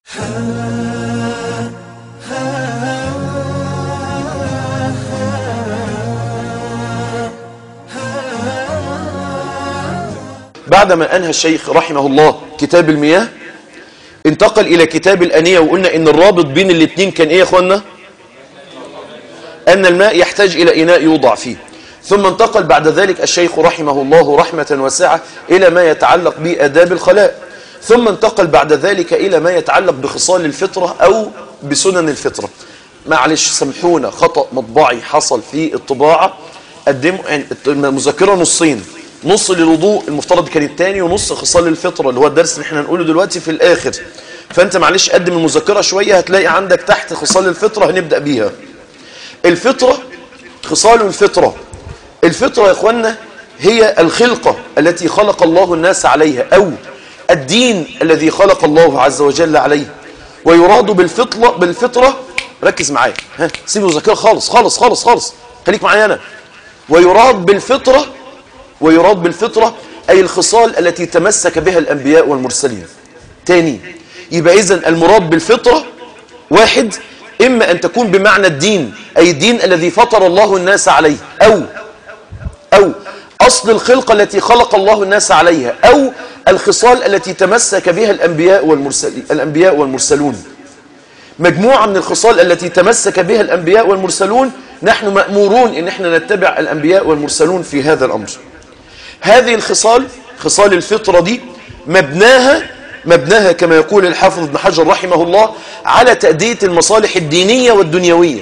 بعدما أنهى الشيخ رحمه الله كتاب المياه انتقل إلى كتاب الأنية وقلنا إن الرابط بين الاثنين كان إيه يا أخوانا أن الماء يحتاج إلى إناء يوضع فيه ثم انتقل بعد ذلك الشيخ رحمه الله رحمة واسعة إلى ما يتعلق بأداب الخلاء ثم انتقل بعد ذلك إلى ما يتعلق بخصال الفطرة أو بسنن الفطرة معلش سامحونا خطأ مطبعي حصل في الطباعة قدموا يعني المذكرة نصين نص للوضوء المفترض كان الثاني ونص خصال الفطرة اللي هو الدرس اللي احنا هنقوله دلوقتي في الآخر فأنت معلش قدم المذكرة شوية هتلاقي عندك تحت خصال الفطرة هنبدأ بيها الفطرة خصال الفطرة الفطرة يا اخوانا هي الخلقة التي خلق الله الناس عليها أو الدين الذي خلق الله عز وجل عليه ويراد بالفطرة بالفطرة ركز معايا ها سيب المذكرة خالص خالص خالص خالص خليك معايا أنا ويراد بالفطرة ويراد بالفطرة أي الخصال التي تمسك بها الأنبياء والمرسلين تاني يبقى إذن المراد بالفطرة واحد إما أن تكون بمعنى الدين أي الدين الذي فطر الله الناس عليه أو أو أصل الخلقة التي خلق الله الناس عليها أو الخصال التي تمسك بها الأنبياء, والمرسلين الأنبياء والمرسلون مجموعة من الخصال التي تمسك بها الأنبياء والمرسلون نحن مأمورون إن احنا نتبع الأنبياء والمرسلون في هذا الأمر هذه الخصال خصال الفطرة دي مبناها مبناها كما يقول الحافظ ابن حجر رحمه الله على تأدية المصالح الدينية والدنيوية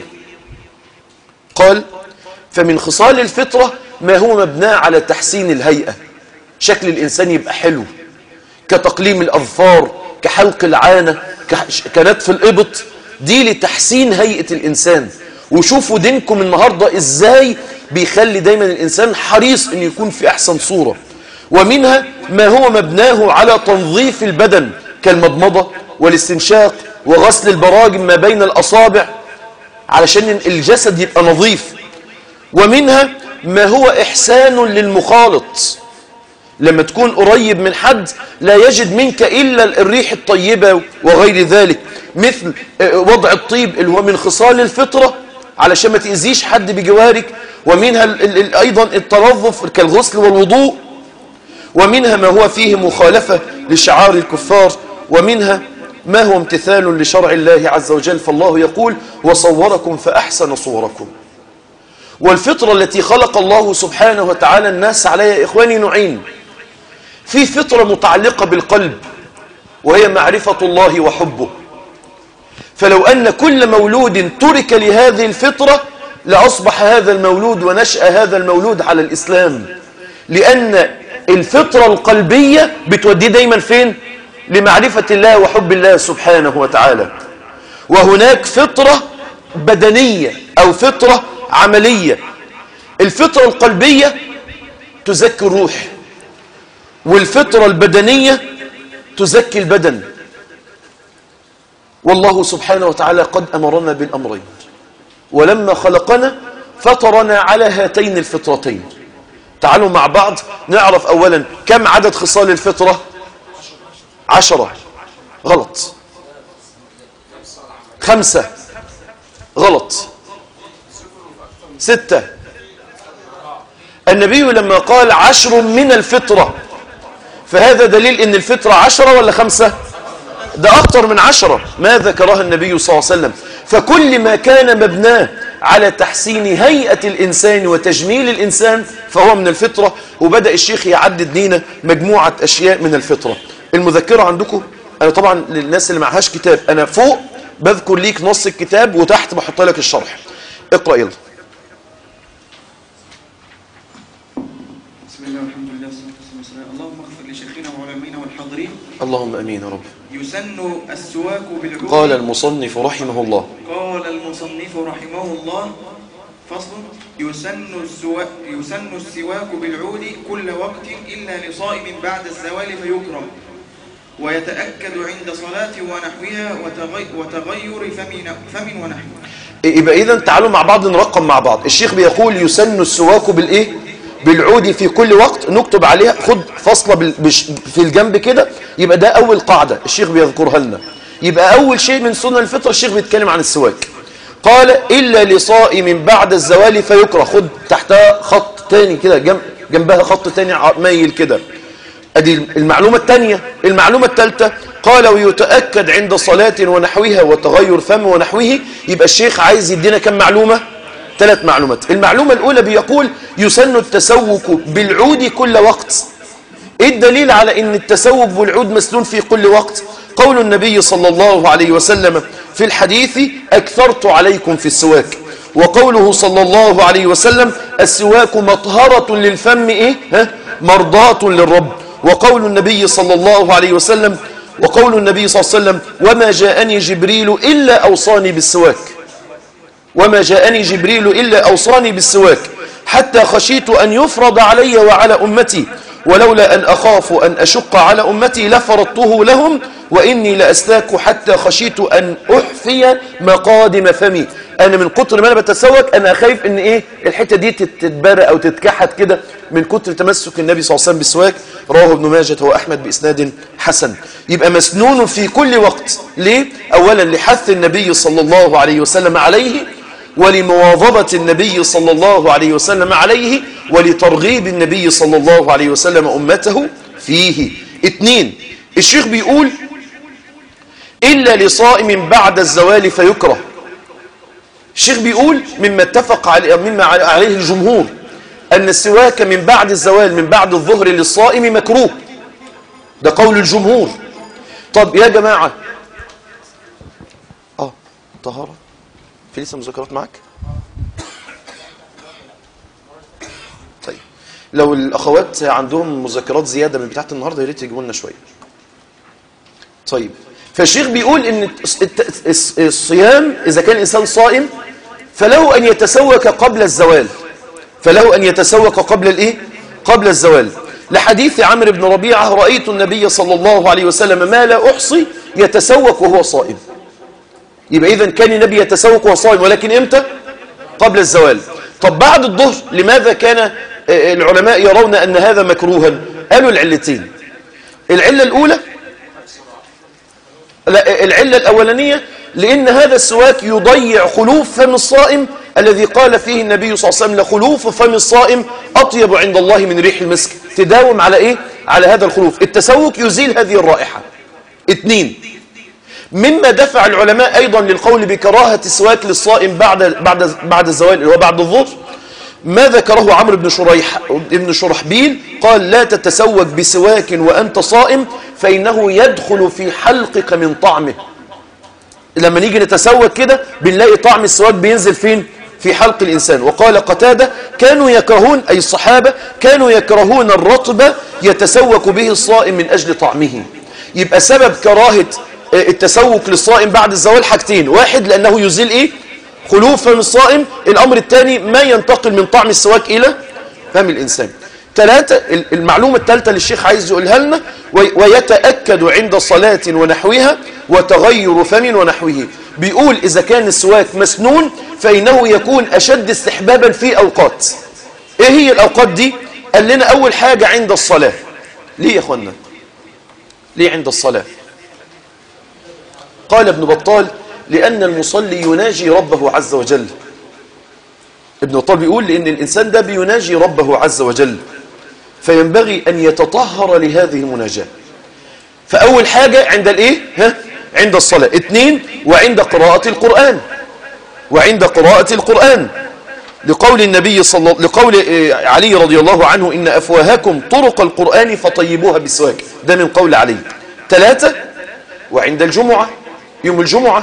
قال فمن خصال الفطرة ما هو مبناه على تحسين الهيئة شكل الإنسان يبقى حلو كتقليم الأظفار كحلق العانة كنتف الإبط دي لتحسين هيئة الإنسان وشوفوا دينكم النهاردة إزاي بيخلي دايما الإنسان حريص أن يكون في أحسن صورة ومنها ما هو مبناه على تنظيف البدن كالمضمضة والاستنشاق وغسل البراجم ما بين الأصابع علشان الجسد يبقى نظيف ومنها ما هو إحسان للمخالط لما تكون قريب من حد لا يجد منك إلا الريح الطيبة وغير ذلك مثل وضع الطيب اللي هو من خصال الفطرة علشان ما تأذيش حد بجوارك ومنها أيضا التنظف كالغسل والوضوء ومنها ما هو فيه مخالفة لشعار الكفار ومنها ما هو امتثال لشرع الله عز وجل فالله يقول وصوركم فأحسن صوركم والفطرة التي خلق الله سبحانه وتعالى الناس عليها إخواني نوعين في فطرة متعلقة بالقلب وهي معرفة الله وحبه فلو أن كل مولود ترك لهذه الفطرة لأصبح هذا المولود ونشأ هذا المولود على الإسلام لأن الفطرة القلبية بتوديه دايما فين؟ لمعرفة الله وحب الله سبحانه وتعالى وهناك فطرة بدنية أو فطرة عملية الفطرة القلبية تزكي الروح والفطرة البدنية تزكي البدن والله سبحانه وتعالى قد أمرنا بالأمرين ولما خلقنا فطرنا على هاتين الفطرتين تعالوا مع بعض نعرف أولا كم عدد خصال الفطرة عشرة غلط خمسة غلط ستة النبي لما قال عشر من الفطرة فهذا دليل ان الفطرة عشرة ولا خمسة ده أكتر من عشرة ما ذكرها النبي صلى الله عليه وسلم فكل ما كان مبناه على تحسين هيئة الإنسان وتجميل الإنسان فهو من الفطرة وبدأ الشيخ يعدد لنا مجموعة أشياء من الفطرة المذكرة عندكم أنا طبعا للناس اللي معهاش كتاب أنا فوق بذكر ليك نص الكتاب وتحت بحط لك الشرح اقرأ يلا بسم الله والحمد لله والصلاة والسلام على اللهم اغفر لشيخنا وعلمائنا والحاضرين اللهم أمين يا رب يسن السواك بالعود قال المصنف رحمه الله قال المصنف رحمه الله فصل يسن السواك يسن السواك بالعود كل وقت إلا لصائم بعد الزوال فيكرم ويتأكد عند صلاة ونحوها وتغي وتغير فم فم ونحوه يبقى إذا تعالوا مع بعض نرقم مع بعض الشيخ بيقول يسن السواك بالإيه بالعود في كل وقت نكتب عليها خد فاصلة بال- بش- في الجنب كده يبقى ده أول قاعدة الشيخ بيذكرها لنا يبقى أول شيء من سنن الفطرة الشيخ بيتكلم عن السواك قال إلا لصائم بعد الزوال فيكره خد تحتها خط تاني كده جنب جنبها خط تاني مايل كده ادي المعلومة الثانية المعلومة الثالثة قال ويتأكد عند صلاة ونحوها وتغير فم ونحوه يبقى الشيخ عايز يدينا كم معلومة ثلاث معلومات المعلومة الأولى بيقول يسن التسوق بالعود كل وقت ايه الدليل على ان التسوق بالعود مسنون في كل وقت قول النبي صلى الله عليه وسلم في الحديث أكثرت عليكم في السواك وقوله صلى الله عليه وسلم السواك مطهرة للفم إيه؟ ها؟ مرضاة للرب وقول النبي صلى الله عليه وسلم وقول النبي صلى الله عليه وسلم وما جاءني جبريل إلا أوصاني بالسواك وما جاءني جبريل إلا أوصاني بالسواك حتى خشيت أن يفرض علي وعلى أمتي ولولا أن أخاف أن أشق على أمتي لفرضته لهم وإني لأستاك حتى خشيت أن أحفي مقادم فمي أنا من كتر ما أنا بتسوك أنا خايف أن إيه الحتة دي تتبرى أو تتكحت كده من كتر تمسك النبي صلى الله عليه وسلم بالسواك رواه ابن ماجه وأحمد بإسناد حسن يبقى مسنون في كل وقت ليه؟ أولا لحث النبي صلى الله عليه وسلم عليه ولمواظبة النبي صلى الله عليه وسلم عليه ولترغيب النبي صلى الله عليه وسلم أمته فيه اثنين الشيخ بيقول إلا لصائم بعد الزوال فيكره الشيخ بيقول مما اتفق عليه مما عليه الجمهور أن السواك من بعد الزوال من بعد الظهر للصائم مكروه ده قول الجمهور طب يا جماعة اه طهارة في لسه مذكرات معك طيب لو الأخوات عندهم مذكرات زيادة من بتاعت النهاردة يا ريت يجيبوا لنا شوية طيب فالشيخ بيقول ان الصيام إذا كان الإنسان صائم فله أن يتسوك قبل الزوال فله أن يتسوك قبل الإيه؟ قبل الزوال لحديث عمرو بن ربيعة رأيت النبي صلى الله عليه وسلم ما لا أحصي يتسوك وهو صائم يبقى إذا كان النبي يتسوق وهو صائم ولكن إمتى؟ قبل الزوال طب بعد الظهر لماذا كان العلماء يرون أن هذا مكروها قالوا العلتين العلة الأولى لا العلة الأولانية لأن هذا السواك يضيع خلوف فم الصائم الذي قال فيه النبي صلى الله عليه وسلم لخلوف فم الصائم أطيب عند الله من ريح المسك تداوم على إيه؟ على هذا الخلوف التسوك يزيل هذه الرائحة اثنين مما دفع العلماء أيضا للقول بكراهة السواك للصائم بعد بعد بعد الزوال اللي هو بعد الظهر ما ذكره عمرو بن شريح ابن شرحبيل قال لا تتسوك بسواك وأنت صائم فإنه يدخل في حلقك من طعمه لما نيجي نتسوك كده بنلاقي طعم السواك بينزل فين في حلق الإنسان وقال قتادة كانوا يكرهون أي الصحابة كانوا يكرهون الرطب يتسوك به الصائم من أجل طعمه يبقى سبب كراهة التسوك للصائم بعد الزوال حاجتين واحد لأنه يزيل إيه خلوف فم الصائم الأمر الثاني ما ينتقل من طعم السواك إلى فم الإنسان ثلاثة المعلومة الثالثة اللي الشيخ عايز يقولها لنا ويتأكد عند صلاة ونحوها وتغير فم ونحوه بيقول إذا كان السواك مسنون فإنه يكون أشد استحبابا في أوقات إيه هي الأوقات دي قال لنا أول حاجة عند الصلاة ليه يا أخوانا ليه عند الصلاة قال ابن بطال لأن المصلي يناجي ربه عز وجل ابن بطال بيقول لأن الإنسان ده بيناجي ربه عز وجل فينبغي أن يتطهر لهذه المناجاة فأول حاجة عند الإيه؟ ها؟ عند الصلاة اثنين وعند قراءة القرآن وعند قراءة القرآن لقول النبي صلى لقول علي رضي الله عنه إن أفواهكم طرق القرآن فطيبوها بالسواك ده من قول علي ثلاثة وعند الجمعة يوم الجمعة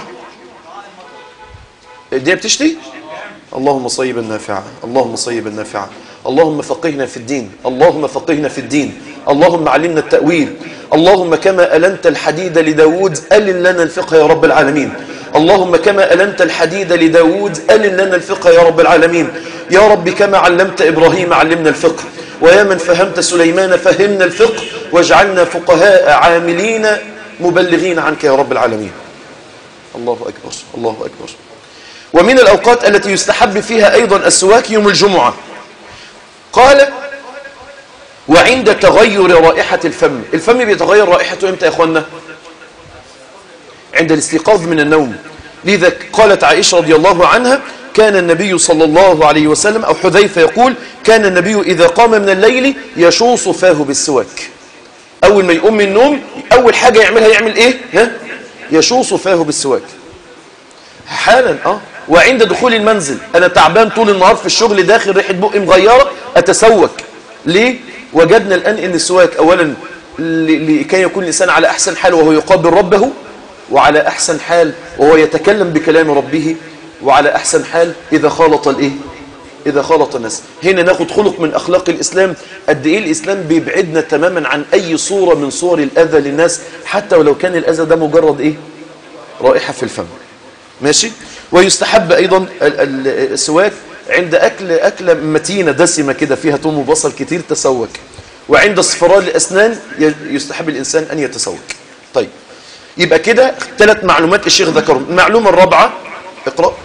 الدنيا بتشتي اللهم صيبا نافعا اللهم صيبا نافعا اللهم فقهنا في الدين اللهم فقهنا في الدين اللهم علمنا التأويل اللهم كما ألنت الحديد لداود ألن لنا الفقه يا رب العالمين اللهم كما ألنت الحديد لداود ألن لنا الفقه يا رب العالمين يا رب كما علمت إبراهيم علمنا الفقه ويا من فهمت سليمان فهمنا الفقه واجعلنا فقهاء عاملين مبلغين عنك يا رب العالمين الله أكبر الله أكبر ومن الأوقات التي يستحب فيها أيضا السواك يوم الجمعة قال وعند تغير رائحة الفم الفم بيتغير رائحته امتى يا اخوانا عند الاستيقاظ من النوم لذا قالت عائشة رضي الله عنها كان النبي صلى الله عليه وسلم أو حذيفة يقول كان النبي إذا قام من الليل يشوص فاه بالسواك أول ما يقوم من النوم أول حاجة يعملها يعمل إيه ها؟ يشوص فاه بالسواك حالا اه وعند دخول المنزل انا تعبان طول النهار في الشغل داخل ريحه بقي مغيره اتسوك ليه وجدنا الان ان السواك اولا ل- لكي يكون الانسان على احسن حال وهو يقابل ربه وعلى احسن حال وهو يتكلم بكلام ربه وعلى احسن حال اذا خالط الايه اذا خالط الناس هنا ناخد خلق من اخلاق الاسلام قد ايه الاسلام بيبعدنا تماما عن اي صوره من صور الاذى للناس حتى ولو كان الاذى ده مجرد ايه رائحه في الفم ماشي ويستحب ايضا ال- ال- السواك عند اكل اكله متينه دسمه كده فيها توم وبصل كتير تسوك وعند اصفرار الاسنان ي- يستحب الانسان ان يتسوك طيب يبقى كده ثلاث معلومات الشيخ ذكرهم المعلومه الرابعه اقرا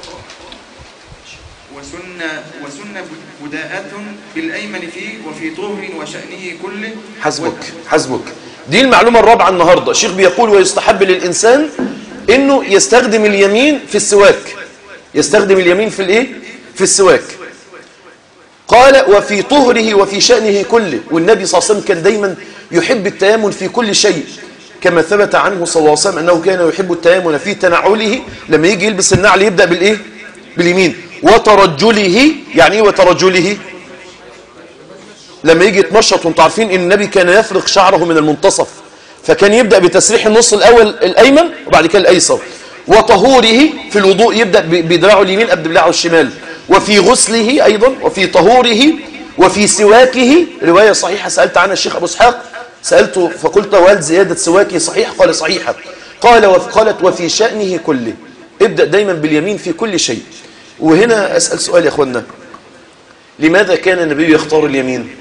وسنة وسنة بداءة بالأيمن فيه وفي طهر وشأنه كله حسبك حسبك دي المعلومة الرابعة النهاردة الشيخ بيقول ويستحب للإنسان إنه يستخدم اليمين في السواك يستخدم اليمين في الإيه؟ في السواك قال وفي طهره وفي شأنه كله والنبي صلى الله عليه وسلم كان دايما يحب التيامن في كل شيء كما ثبت عنه صلى الله عليه وسلم أنه كان يحب التيامن في تنعله لما يجي يلبس النعل يبدأ بالإيه؟ باليمين وترجله يعني إيه وترجله؟ لما يجي يتمشط وانتم عارفين ان النبي كان يفرغ شعره من المنتصف فكان يبدأ بتسريح النص الأول الأيمن وبعد كده الأيسر وطهوره في الوضوء يبدأ ب- بدراعه اليمين قبل بدراعه الشمال وفي غسله أيضا وفي طهوره وفي سواكه رواية صحيحة سألت عنها الشيخ أبو اسحاق سألته فقلت وهل زيادة سواكه صحيح قال صحيحة قال وف قالت وفي شأنه كله ابدأ دايما باليمين في كل شيء وهنا أسأل سؤال يا أخوانا لماذا كان النبي يختار اليمين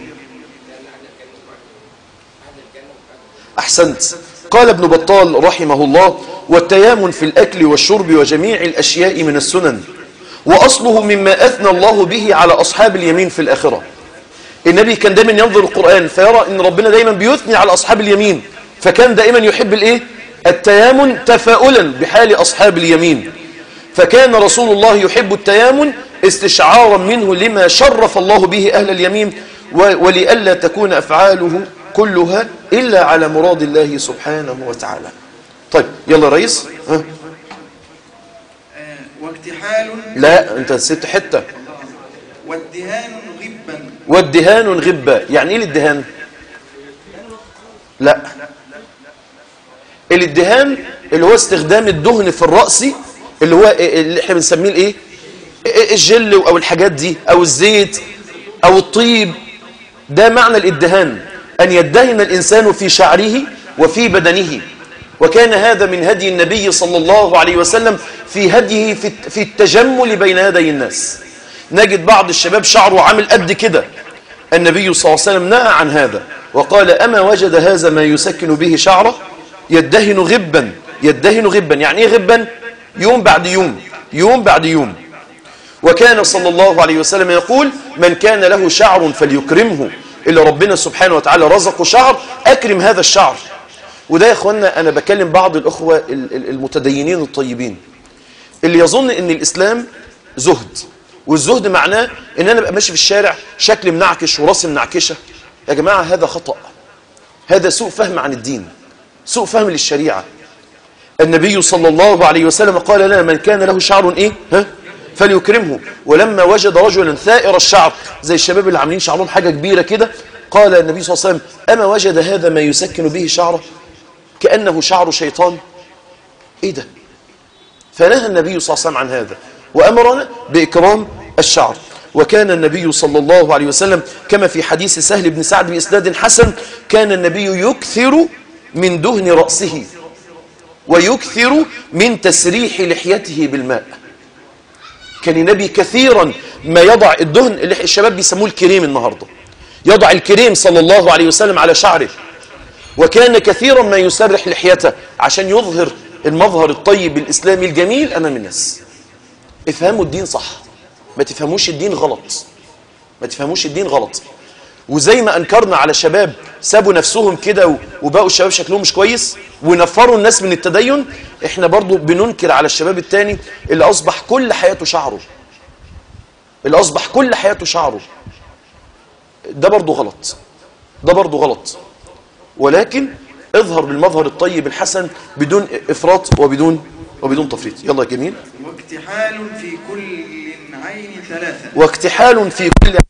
أحسنت قال ابن بطال رحمه الله والتيامن في الأكل والشرب وجميع الأشياء من السنن وأصله مما أثنى الله به على أصحاب اليمين في الآخرة النبي كان دايما ينظر القرآن فيرى أن ربنا دايما بيثني على أصحاب اليمين فكان دائما يحب الإيه؟ التيامن تفاؤلا بحال أصحاب اليمين فكان رسول الله يحب التيامن استشعارا منه لما شرف الله به أهل اليمين و- ولئلا تكون أفعاله كلها إلا على مراد الله سبحانه وتعالى طيب يلا يا ريس ها؟ آه، واكتحال لا انت نسيت حتة وادهان غبا والدهان غبة يعني ايه الادهان لا الادهان اللي هو استخدام الدهن في الرأس اللي هو اللي احنا بنسميه الايه الجل او الحاجات دي او الزيت او الطيب ده معنى الادهان ان يدهن الانسان في شعره وفي بدنه وكان هذا من هدي النبي صلى الله عليه وسلم في هديه في في التجمل بين يدي الناس نجد بعض الشباب شعره عامل قد كده النبي صلى الله عليه وسلم نهى عن هذا وقال أما وجد هذا ما يسكن به شعره يدهن غبا يدهن غبا يعني ايه غبا يوم بعد يوم يوم بعد يوم وكان صلى الله عليه وسلم يقول من كان له شعر فليكرمه إلا ربنا سبحانه وتعالى رزقه شعر أكرم هذا الشعر وده يا أخوانا أنا بكلم بعض الأخوة ال- ال- المتدينين الطيبين اللي يظن ان الاسلام زهد والزهد معناه ان انا ابقى ماشي في الشارع شكلي منعكش وراسي منعكشه يا جماعه هذا خطا هذا سوء فهم عن الدين سوء فهم للشريعه النبي صلى الله عليه وسلم قال لنا من كان له شعر ايه ها فليكرمه ولما وجد رجلا ثائر الشعر زي الشباب اللي عاملين شعرهم حاجه كبيره كده قال النبي صلى الله عليه وسلم اما وجد هذا ما يسكن به شعره كانه شعر شيطان ايه ده فنهى النبي صلى الله عليه وسلم عن هذا وأمرنا بإكرام الشعر وكان النبي صلى الله عليه وسلم كما في حديث سهل بن سعد بإسناد حسن كان النبي يكثر من دهن رأسه ويكثر من تسريح لحيته بالماء كان النبي كثيرا ما يضع الدهن اللي الشباب بيسموه الكريم النهاردة يضع الكريم صلى الله عليه وسلم على شعره وكان كثيرا ما يسرح لحيته عشان يظهر المظهر الطيب الإسلامي الجميل أمام الناس افهموا الدين صح ما تفهموش الدين غلط ما تفهموش الدين غلط وزي ما انكرنا على شباب سابوا نفسهم كده و- وبقوا الشباب شكلهم مش كويس ونفروا الناس من التدين احنا برضو بننكر على الشباب التاني اللي اصبح كل حياته شعره اللي اصبح كل حياته شعره ده برضو غلط ده برضو غلط ولكن اظهر بالمظهر الطيب الحسن بدون افراط وبدون وبدون تفريط يلا يا جميل واكتحال في كل عين ثلاثة واكتحال في كل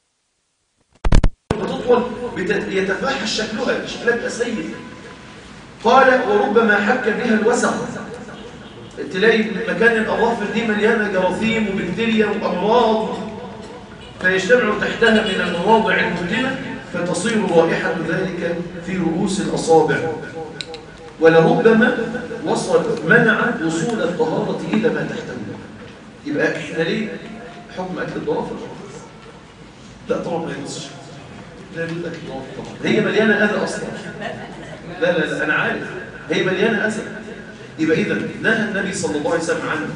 بتطول يتفاحش شكلها شكلها يبقى سيء قال وربما حك بها الوسخ تلاقي مكان الاظافر دي مليانه جراثيم وبكتيريا وامراض فيجتمع تحتها من المواضع المؤلمه فتصير رائحه ذلك في رؤوس الاصابع ولربما وصل منع وصول الطهاره الى ما تحتها يبقى احنا ليه حكم اكل الضوافر لا طبعا ما ينصش لا يجوز اكل الضوافر طبعا هي مليانه اذى اصلا لا لا لا انا عارف هي مليانه اذى يبقى اذا نهى النبي صلى الله عليه وسلم عنه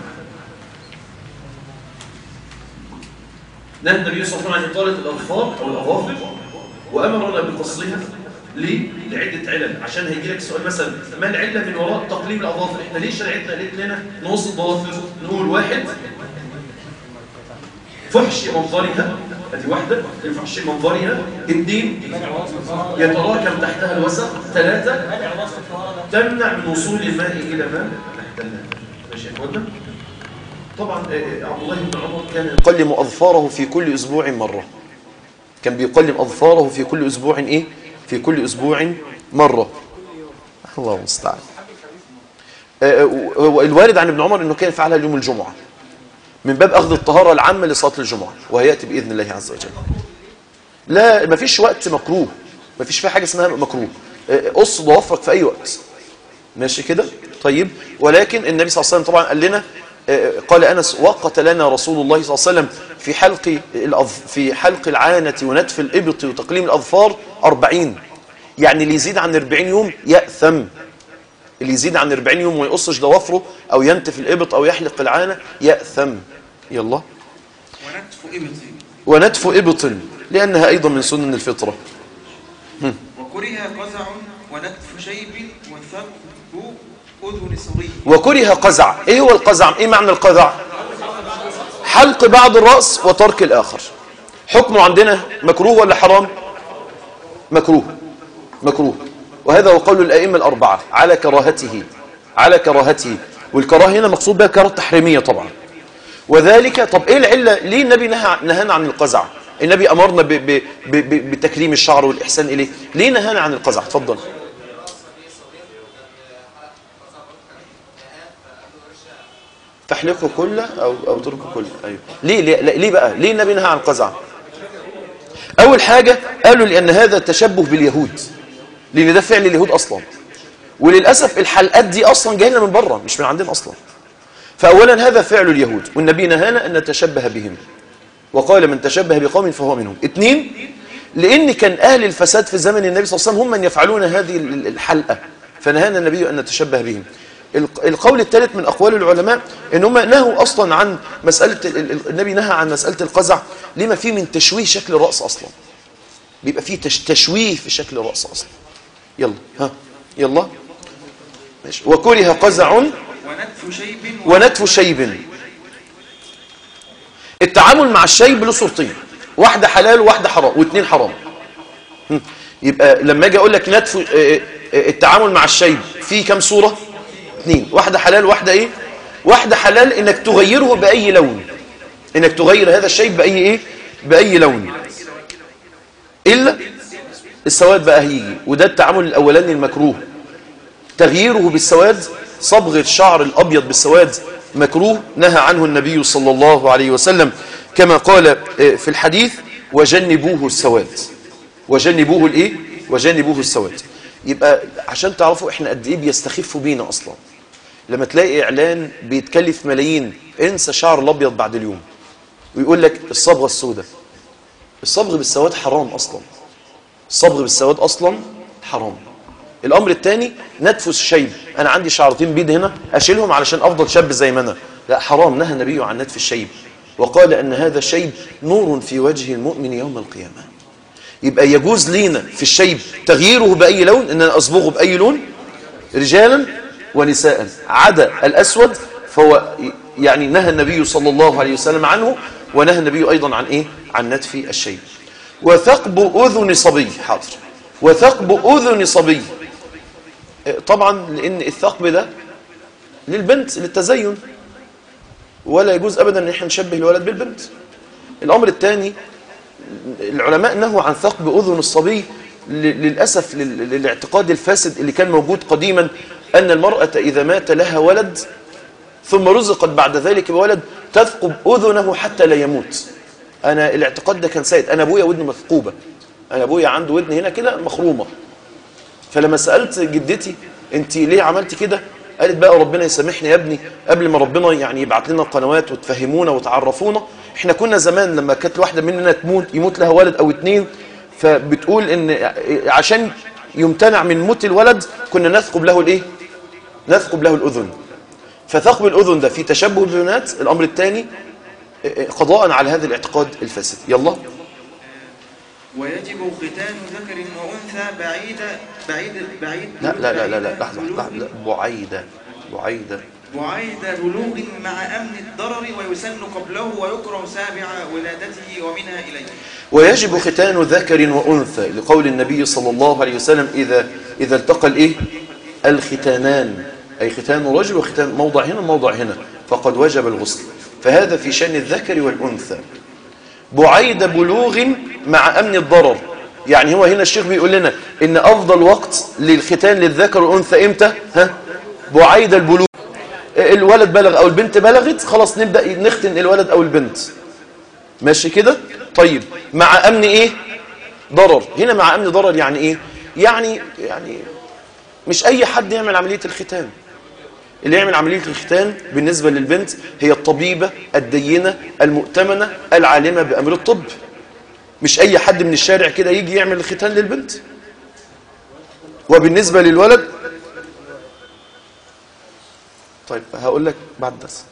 نهى النبي صلى الله عليه وسلم عن اطاله الاظفار او الاظافر وامرنا بقصها ليه؟ لعدة علل عشان هيجي لك سؤال مثلا ما العلة من وراء تقليم الأظافر احنا ليه شرعتنا قالت لنا نقص الضوافر نقول واحد فحش منظرها ادي واحدة فحش منظرها اثنين يتراكم تحتها الوسخ ثلاثة تمنع من وصول الماء إلى ما تحتها ماشي يا اخوانا طبعا آه، آه، عبد الله بن عمر كان يقلم أظفاره في كل أسبوع مرة كان بيقلم أظفاره في كل أسبوع إيه؟ في كل أسبوع مرة الله المستعان آه، آه، والوارد عن ابن عمر أنه كان يفعلها يوم الجمعة من باب أخذ الطهارة العامة لصلاة الجمعة وهيأتي بإذن الله عز وجل لا ما فيش وقت مكروه ما فيش فيها حاجة اسمها مكروه آه، قص ضوافرك في أي وقت ماشي كده طيب ولكن النبي صلى الله عليه وسلم طبعا قال لنا آه، قال أنس وقت لنا رسول الله صلى الله عليه وسلم في حلق الأظ- في حلق العانة ونتف الإبط وتقليم الأظفار أربعين يعني اللي يزيد عن 40 يوم يأثم اللي يزيد عن 40 يوم وما يقصش ضوافره أو ينتف الإبط أو يحلق العانة يأثم يلا ونتف إبط ونتف إبط لأنها أيضا من سنن الفطرة وكره قزع ونتف شيب وثقب أذن صغير وكره قزع ايه هو القزع ايه معنى القزع حلق بعض الرأس وترك الآخر حكمه عندنا مكروه ولا حرام مكروه مكروه وهذا هو قول الأئمة الأربعة على كراهته على كراهته والكراهة هنا مقصود بها كراهة تحريمية طبعا وذلك طب ايه العلة ليه النبي نهى نهانا عن القزع النبي أمرنا ب ب ب ب بتكريم الشعر والإحسان إليه ليه نهانا عن القزع تفضل تحلقه كله أو, أو تركه كله أيوه. ليه, ليه, ليه بقى ليه النبي نهى عن القزع أول حاجة قالوا لأن هذا تشبه باليهود لأن ده فعل اليهود أصلا وللأسف الحلقات دي أصلا جايه لنا من بره مش من عندنا أصلا فأولا هذا فعل اليهود والنبي نهانا أن نتشبه بهم وقال من تشبه بقوم فهو منهم اثنين لأن كان أهل الفساد في زمن النبي صلى الله عليه وسلم هم من يفعلون هذه الحلقة فنهانا النبي أن نتشبه بهم الق- القول الثالث من أقوال العلماء إن هم نهوا أصلا عن مسألة ال- ال- النبي نهى عن مسألة القزع لما فيه من تشويه شكل الرأس أصلا بيبقى فيه تش- تشويه في شكل الرأس أصلا يلا ها يلا ماشي وكره قزع ونتف شيب ونتف شيب التعامل مع الشيب له صورتين واحدة حلال وواحدة حرام واثنين حرام هم. يبقى لما اجي اقول لك نتف آه، آه، التعامل مع الشيب في كم صورة اثنين واحدة حلال واحدة ايه واحدة حلال انك تغيره بأي لون انك تغير هذا الشيب بأي ايه بأي لون إلا السواد بقى هيجي وده التعامل الأولاني المكروه تغييره بالسواد صبغ الشعر الأبيض بالسواد مكروه نهى عنه النبي صلى الله عليه وسلم كما قال آه، في الحديث وجنبوه السواد وجنبوه الايه وجنبوه السواد يبقى عشان تعرفوا احنا قد ايه بيستخفوا بينا اصلا لما تلاقي اعلان بيتكلف ملايين انسى شعر الابيض بعد اليوم ويقول لك الصبغه السوداء الصبغ بالسواد حرام اصلا الصبغ بالسواد اصلا حرام الامر الثاني نتف الشيب انا عندي شعرتين بيض هنا اشيلهم علشان افضل شاب زي ما انا لا حرام نهى النبي عن نتف الشيب وقال ان هذا الشيب نور في وجه المؤمن يوم القيامه يبقى يجوز لينا في الشيب تغييره بأي لون إن أنا أصبغه بأي لون رجالا ونساء عدا الأسود فهو يعني نهى النبي صلى الله عليه وسلم عنه ونهى النبي أيضا عن إيه؟ عن نتف الشيب وثقب أذن صبي حاضر وثقب أذن صبي طبعا لأن الثقب ده للبنت للتزين ولا يجوز أبدا أن احنا نشبه الولد بالبنت الأمر الثاني العلماء نهوا عن ثقب أذن الصبي للأسف للاعتقاد الفاسد اللي كان موجود قديما أن المرأة إذا مات لها ولد ثم رزقت بعد ذلك بولد تثقب أذنه حتى لا يموت أنا الاعتقاد ده كان سيد أنا أبويا ودني مثقوبة أنا أبويا عنده ودن هنا كده مخرومة فلما سألت جدتي أنت ليه عملت كده قالت بقى ربنا يسامحني يا ابني قبل ما ربنا يعني يبعت لنا قنوات وتفهمونا وتعرفونا احنا كنا زمان لما كانت واحدة مننا تموت يموت لها ولد أو اتنين فبتقول ان عشان يمتنع من موت الولد كنا نثقب له الايه نثقب له الأذن فثقب الأذن ده في تشبه بالبنات الأمر الثاني قضاء على هذا الاعتقاد الفاسد يلا ويجب ختان ذكر وأنثى بعيد بعيد بعيد لا لا لا لا لا لحظة لحظة لا بعيدة بعيدة بعيد بلوغ مع أمن الضرر ويسن قبله ويكره سابع ولادته ومنها إليه ويجب ختان ذكر وأنثى لقول النبي صلى الله عليه وسلم إذا إذا التقى الإيه الختانان أي ختان رجل وختان موضع هنا موضع هنا فقد وجب الغسل فهذا في شأن الذكر والأنثى بعيد بلوغ مع أمن الضرر يعني هو هنا الشيخ بيقول لنا إن أفضل وقت للختان للذكر والأنثى إمتى ها بعيد البلوغ الولد بلغ أو البنت بلغت خلاص نبدأ نختن الولد أو البنت ماشي كده طيب مع أمن إيه ضرر هنا مع أمن ضرر يعني إيه يعني يعني مش أي حد يعمل عملية الختان اللي يعمل عملية الختان بالنسبة للبنت هي الطبيبة الدينة المؤتمنة العالمة بأمر الطب مش أي حد من الشارع كده يجي يعمل الختان للبنت وبالنسبة للولد طيب هقول لك بعد درس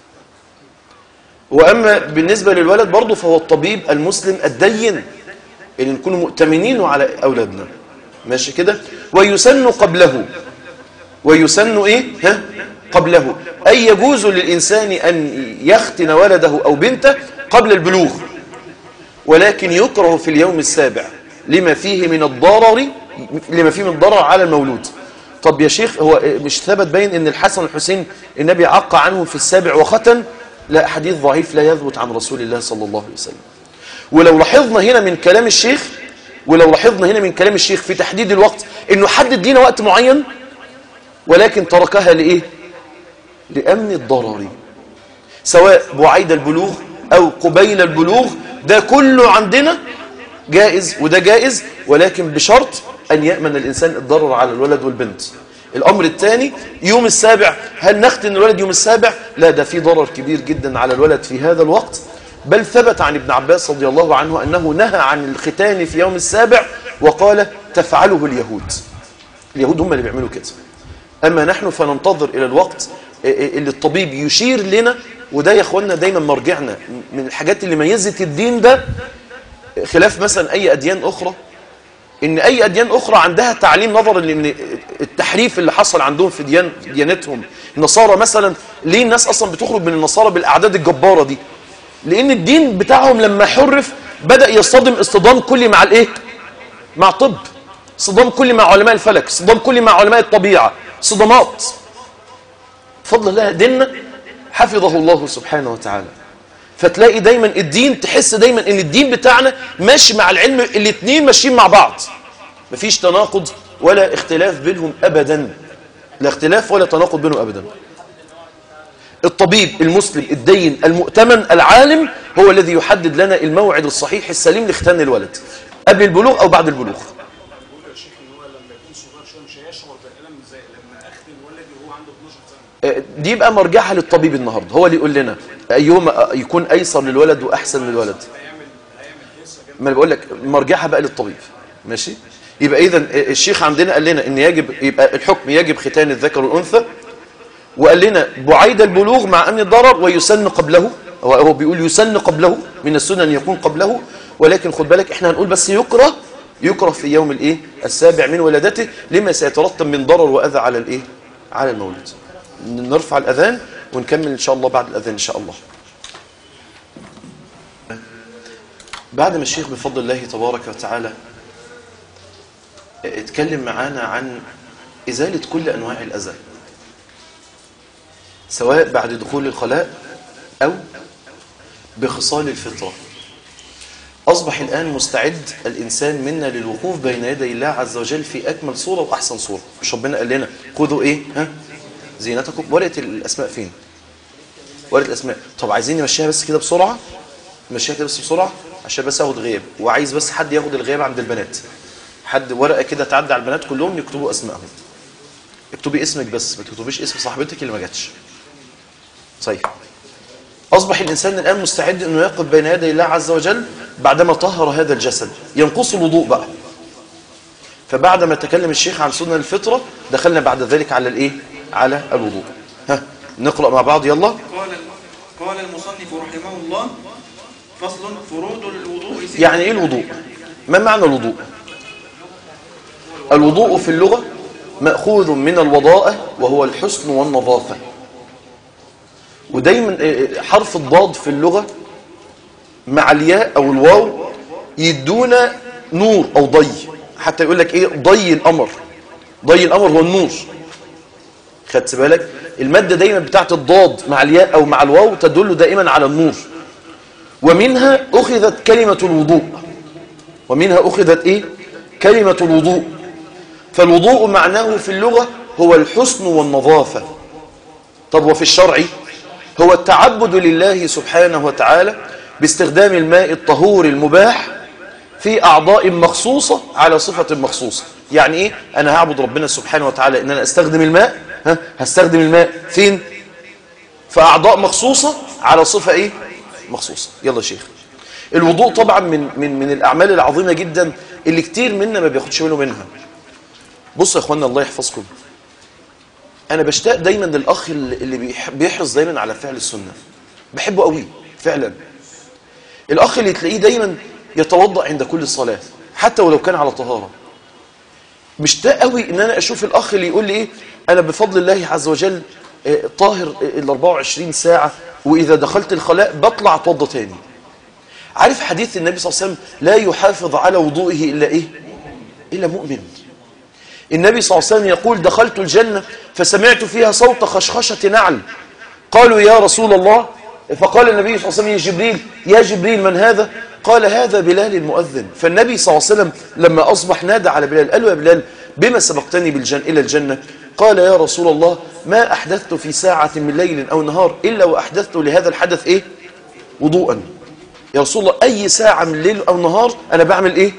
وأما بالنسبة للولد برضه فهو الطبيب المسلم الدين اللي نكون مؤتمنين على أولادنا ماشي كده ويسن قبله ويسن إيه ها قبله أي يجوز للإنسان أن يختن ولده أو بنته قبل البلوغ ولكن يكره في اليوم السابع لما فيه من الضرر لما فيه من الضرر على المولود طب يا شيخ هو مش ثبت باين ان الحسن والحسين النبي عق عنهم في السابع وختن لا حديث ضعيف لا يثبت عن رسول الله صلى الله عليه وسلم ولو لاحظنا هنا من كلام الشيخ ولو لاحظنا هنا من كلام الشيخ في تحديد الوقت انه حدد لنا وقت معين ولكن تركها لايه لامن الضرر سواء بعيد البلوغ او قبيل البلوغ ده كله عندنا جائز وده جائز ولكن بشرط أن يأمن الإنسان الضرر على الولد والبنت الأمر الثاني يوم السابع هل نختن الولد يوم السابع لا ده في ضرر كبير جدا على الولد في هذا الوقت بل ثبت عن ابن عباس رضي الله عنه أنه نهى عن الختان في يوم السابع وقال تفعله اليهود اليهود هم اللي بيعملوا كده أما نحن فننتظر إلى الوقت اللي الطبيب يشير لنا وده يا اخوانا دايما مرجعنا من الحاجات اللي ميزت الدين ده خلاف مثلا أي أديان أخرى ان اي اديان اخرى عندها تعليم نظرا لان التحريف اللي حصل عندهم في ديان في ديانتهم النصارى مثلا ليه الناس اصلا بتخرج من النصارى بالاعداد الجباره دي لان الدين بتاعهم لما حرف بدا يصطدم اصطدام كلي مع الايه مع طب صدام كلي مع علماء الفلك صدام كلي مع علماء الطبيعه صدامات فضل الله ديننا حفظه الله سبحانه وتعالى فتلاقي دايما الدين تحس دايما ان الدين بتاعنا ماشي مع العلم الاثنين ماشيين مع بعض مفيش تناقض ولا اختلاف بينهم ابدا لا اختلاف ولا تناقض بينهم ابدا الطبيب المسلم الدين المؤتمن العالم هو الذي يحدد لنا الموعد الصحيح السليم لختان الولد قبل البلوغ او بعد البلوغ دي يبقى مرجعها للطبيب النهارده هو اللي يقول لنا ايهما يكون ايسر للولد واحسن للولد ما انا بقول لك مرجعها بقى للطبيب ماشي يبقى اذا الشيخ عندنا قال لنا ان يجب يبقى الحكم يجب ختان الذكر والانثى وقال لنا بعيد البلوغ مع امن الضرر ويسن قبله هو هو بيقول يسن قبله من السنه ان يكون قبله ولكن خد بالك احنا هنقول بس يكره يكره في يوم الايه السابع من ولادته لما سيترتب من ضرر واذى على الايه على المولود نرفع الاذان ونكمل ان شاء الله بعد الاذان ان شاء الله بعد ما الشيخ بفضل الله تبارك وتعالى اتكلم معانا عن ازاله كل انواع الاذى سواء بعد دخول الخلاء او بخصال الفطره أصبح الآن مستعد الإنسان منا للوقوف بين يدي الله عز وجل في أكمل صورة وأحسن صورة مش ربنا قال لنا خذوا إيه ها زينتكم ورقة الأسماء فين ورقة الأسماء طب عايزين نمشيها بس كده بسرعة نمشيها كده بس بسرعة عشان بس أخد غياب وعايز بس حد ياخد الغياب عند البنات حد ورقة كده تعدي على البنات كلهم يكتبوا أسمائهم اكتبي اسمك بس ما تكتبيش اسم صاحبتك اللي ما جاتش طيب أصبح الإنسان الآن مستعد أنه يقف بين يدي الله عز وجل بعدما طهر هذا الجسد ينقص الوضوء بقى فبعد ما تكلم الشيخ عن سنن الفطرة دخلنا بعد ذلك على الإيه؟ على الوضوء ها نقرأ مع بعض يلا قال قال المصنف رحمه الله فصل فروض الوضوء ست يعني إيه الوضوء ما معنى الوضوء الوضوء في اللغة مأخوذ من الوضاءة وهو الحسن والنظافة ودايما حرف الضاد في اللغة مع الياء أو الواو يدونا نور أو ضي حتى يقول لك إيه ضي الأمر ضي الأمر هو النور خدت بالك المادة دايما بتاعت الضاد مع الياء أو مع الواو تدل دائما على النور ومنها أخذت كلمة الوضوء ومنها أخذت إيه كلمة الوضوء فالوضوء معناه في اللغة هو الحسن والنظافة طب وفي الشرع هو التعبد لله سبحانه وتعالى باستخدام الماء الطهور المباح في أعضاء مخصوصة على صفة مخصوصة يعني إيه أنا هعبد ربنا سبحانه وتعالى إن أنا أستخدم الماء ها هستخدم الماء فين في أعضاء مخصوصة على صفة إيه مخصوصة يلا يا شيخ الوضوء طبعا من, من, من الأعمال العظيمة جدا اللي كتير منا ما بياخدش باله منها بصوا يا اخوانا الله يحفظكم انا بشتاق دايما للاخ اللي بيح- بيحرص دايما على فعل السنه بحبه قوي فعلا الاخ اللي تلاقيه دايما يتوضا عند كل صلاه حتى ولو كان على طهاره مشتاق قوي ان انا اشوف الاخ اللي يقول لي ايه انا بفضل الله عز وجل آه، طاهر ال 24 ساعه واذا دخلت الخلاء بطلع اتوضى تاني عارف حديث النبي صلى الله عليه وسلم لا يحافظ على وضوئه الا ايه الا مؤمن النبي صلى الله عليه وسلم يقول دخلت الجنة فسمعت فيها صوت خشخشة نعل قالوا يا رسول الله فقال النبي صلى الله عليه وسلم يا جبريل يا جبريل من هذا قال هذا بلال المؤذن فالنبي صلى الله عليه وسلم لما أصبح نادى على بلال قال له يا بلال بما سبقتني بالجن إلى الجنة قال يا رسول الله ما أحدثت في ساعة من ليل أو نهار إلا وأحدثت لهذا الحدث إيه وضوءا يا رسول الله أي ساعة من ليل أو نهار أنا بعمل إيه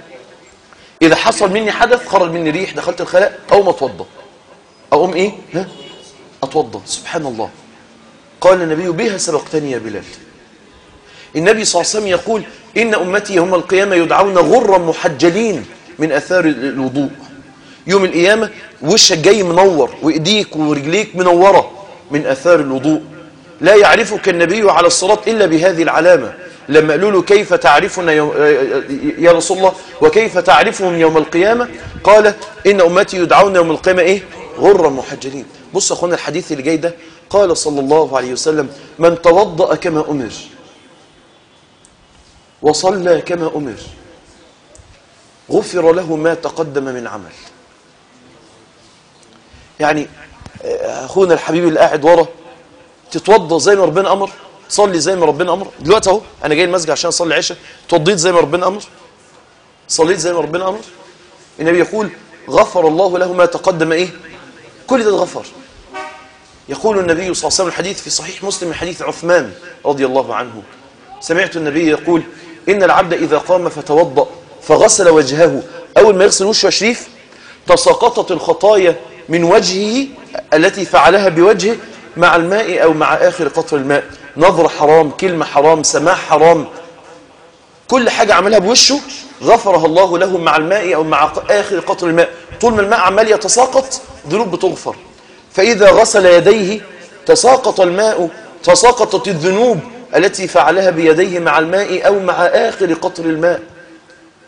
إذا حصل مني حدث خرج مني ريح دخلت الخلاء أو ما أتوضى أقوم إيه ها أتوضى سبحان الله قال النبي بها سبقتني يا بلال النبي صلى الله عليه وسلم يقول إن أمتي يوم القيامة يدعون غرا محجلين من أثار الوضوء يوم القيامة وشك جاي منور وإيديك ورجليك منورة من أثار الوضوء لا يعرفك النبي على الصراط إلا بهذه العلامة لما قالوا له كيف تعرفنا يوم يا رسول الله وكيف تعرفهم يوم القيامة قال إن أمتي يدعون يوم القيامة إيه غرا محجلين بص يا أخوانا الحديث اللي جاي ده قال صلى الله عليه وسلم من توضأ كما أمر وصلى كما أمر غفر له ما تقدم من عمل يعني أخونا الحبيب اللي قاعد ورا تتوضى زي ما ربنا أمر تصلي زي ما ربنا أمر دلوقتي أهو أنا جاي المسجد عشان أصلي عشاء توضيت زي ما ربنا أمر صليت زي ما ربنا أمر النبي يقول غفر الله له ما تقدم إيه كل ده اتغفر يقول النبي صلى الله عليه وسلم الحديث في صحيح مسلم من حديث عثمان رضي الله عنه سمعت النبي يقول إن العبد إذا قام فتوضأ فغسل وجهه أول ما يغسل وشه شريف تساقطت الخطايا من وجهه التي فعلها بوجهه مع الماء أو مع آخر قطر الماء نظر حرام كلمة حرام سماع حرام كل حاجة عملها بوشه غفرها الله له مع الماء أو مع آخر قطر الماء طول ما الماء عمال يتساقط ذنوب بتغفر فإذا غسل يديه تساقط الماء تساقطت الذنوب التي فعلها بيديه مع الماء أو مع آخر قطر الماء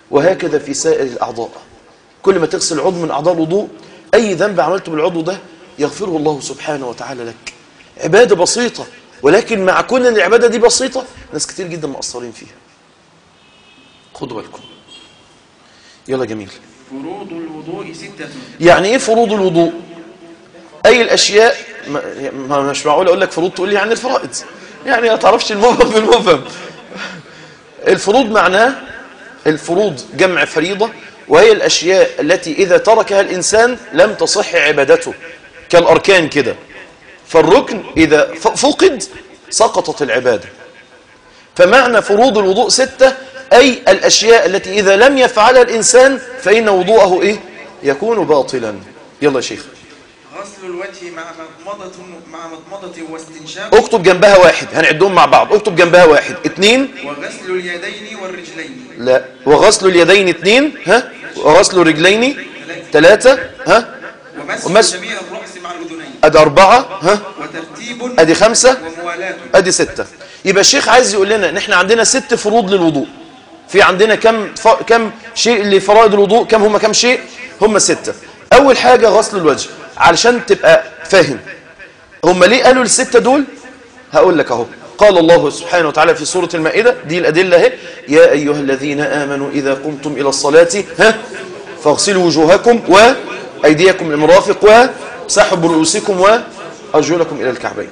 وهكذا في سائر الأعضاء كل ما تغسل عضو من أعضاء الوضوء أي ذنب عملته بالعضو ده يغفره الله سبحانه وتعالى لك عبادة بسيطة ولكن مع كون ان العبادة دي بسيطة ناس كتير جدا مقصرين فيها خدوا بالكم يلا جميل فروض الوضوء ستة يعني ايه فروض الوضوء اي الاشياء ما ما- مش معقول اقول لك فروض تقول لي يعني الفرائض يعني ما تعرفش المفهم بالمفهم الفروض معناه الفروض جمع فريضة وهي الاشياء التي اذا تركها الانسان لم تصح عبادته كالاركان كده فالركن اذا ف- فقد سقطت العبادة فمعنى فروض الوضوء ستة أي الأشياء التي إذا لم يفعلها الإنسان فإن وضوءه إيه؟ يكون باطلا يلا يا شيخ غسل الوجه مع مضمضة مع مضمضة واستنشاق اكتب جنبها واحد هنعدهم مع بعض اكتب جنبها واحد اتنين وغسل اليدين والرجلين لا وغسل اليدين اتنين ها وغسل الرجلين ثلاثة ها ومسح ومسح- جميع الرأس مع الأذنين ادي أربعة ها وترتيب ادي خمسة وموالاة ادي ستة يبقى الشيخ عايز يقول لنا ان احنا عندنا ست فروض للوضوء في عندنا كم ف... كم شيء لفرائض الوضوء كم هم كم شيء هم ستة اول حاجة غسل الوجه علشان تبقى فاهم هم ليه قالوا الستة دول هقول لك اهو قال الله سبحانه وتعالى في سورة المائدة دي الأدلة اهي يا أيها الذين آمنوا إذا قمتم إلى الصلاة ها فاغسلوا وجوهكم وأيديكم للمرافق وسحبوا برؤوسكم وأرجلكم إلى الكعبين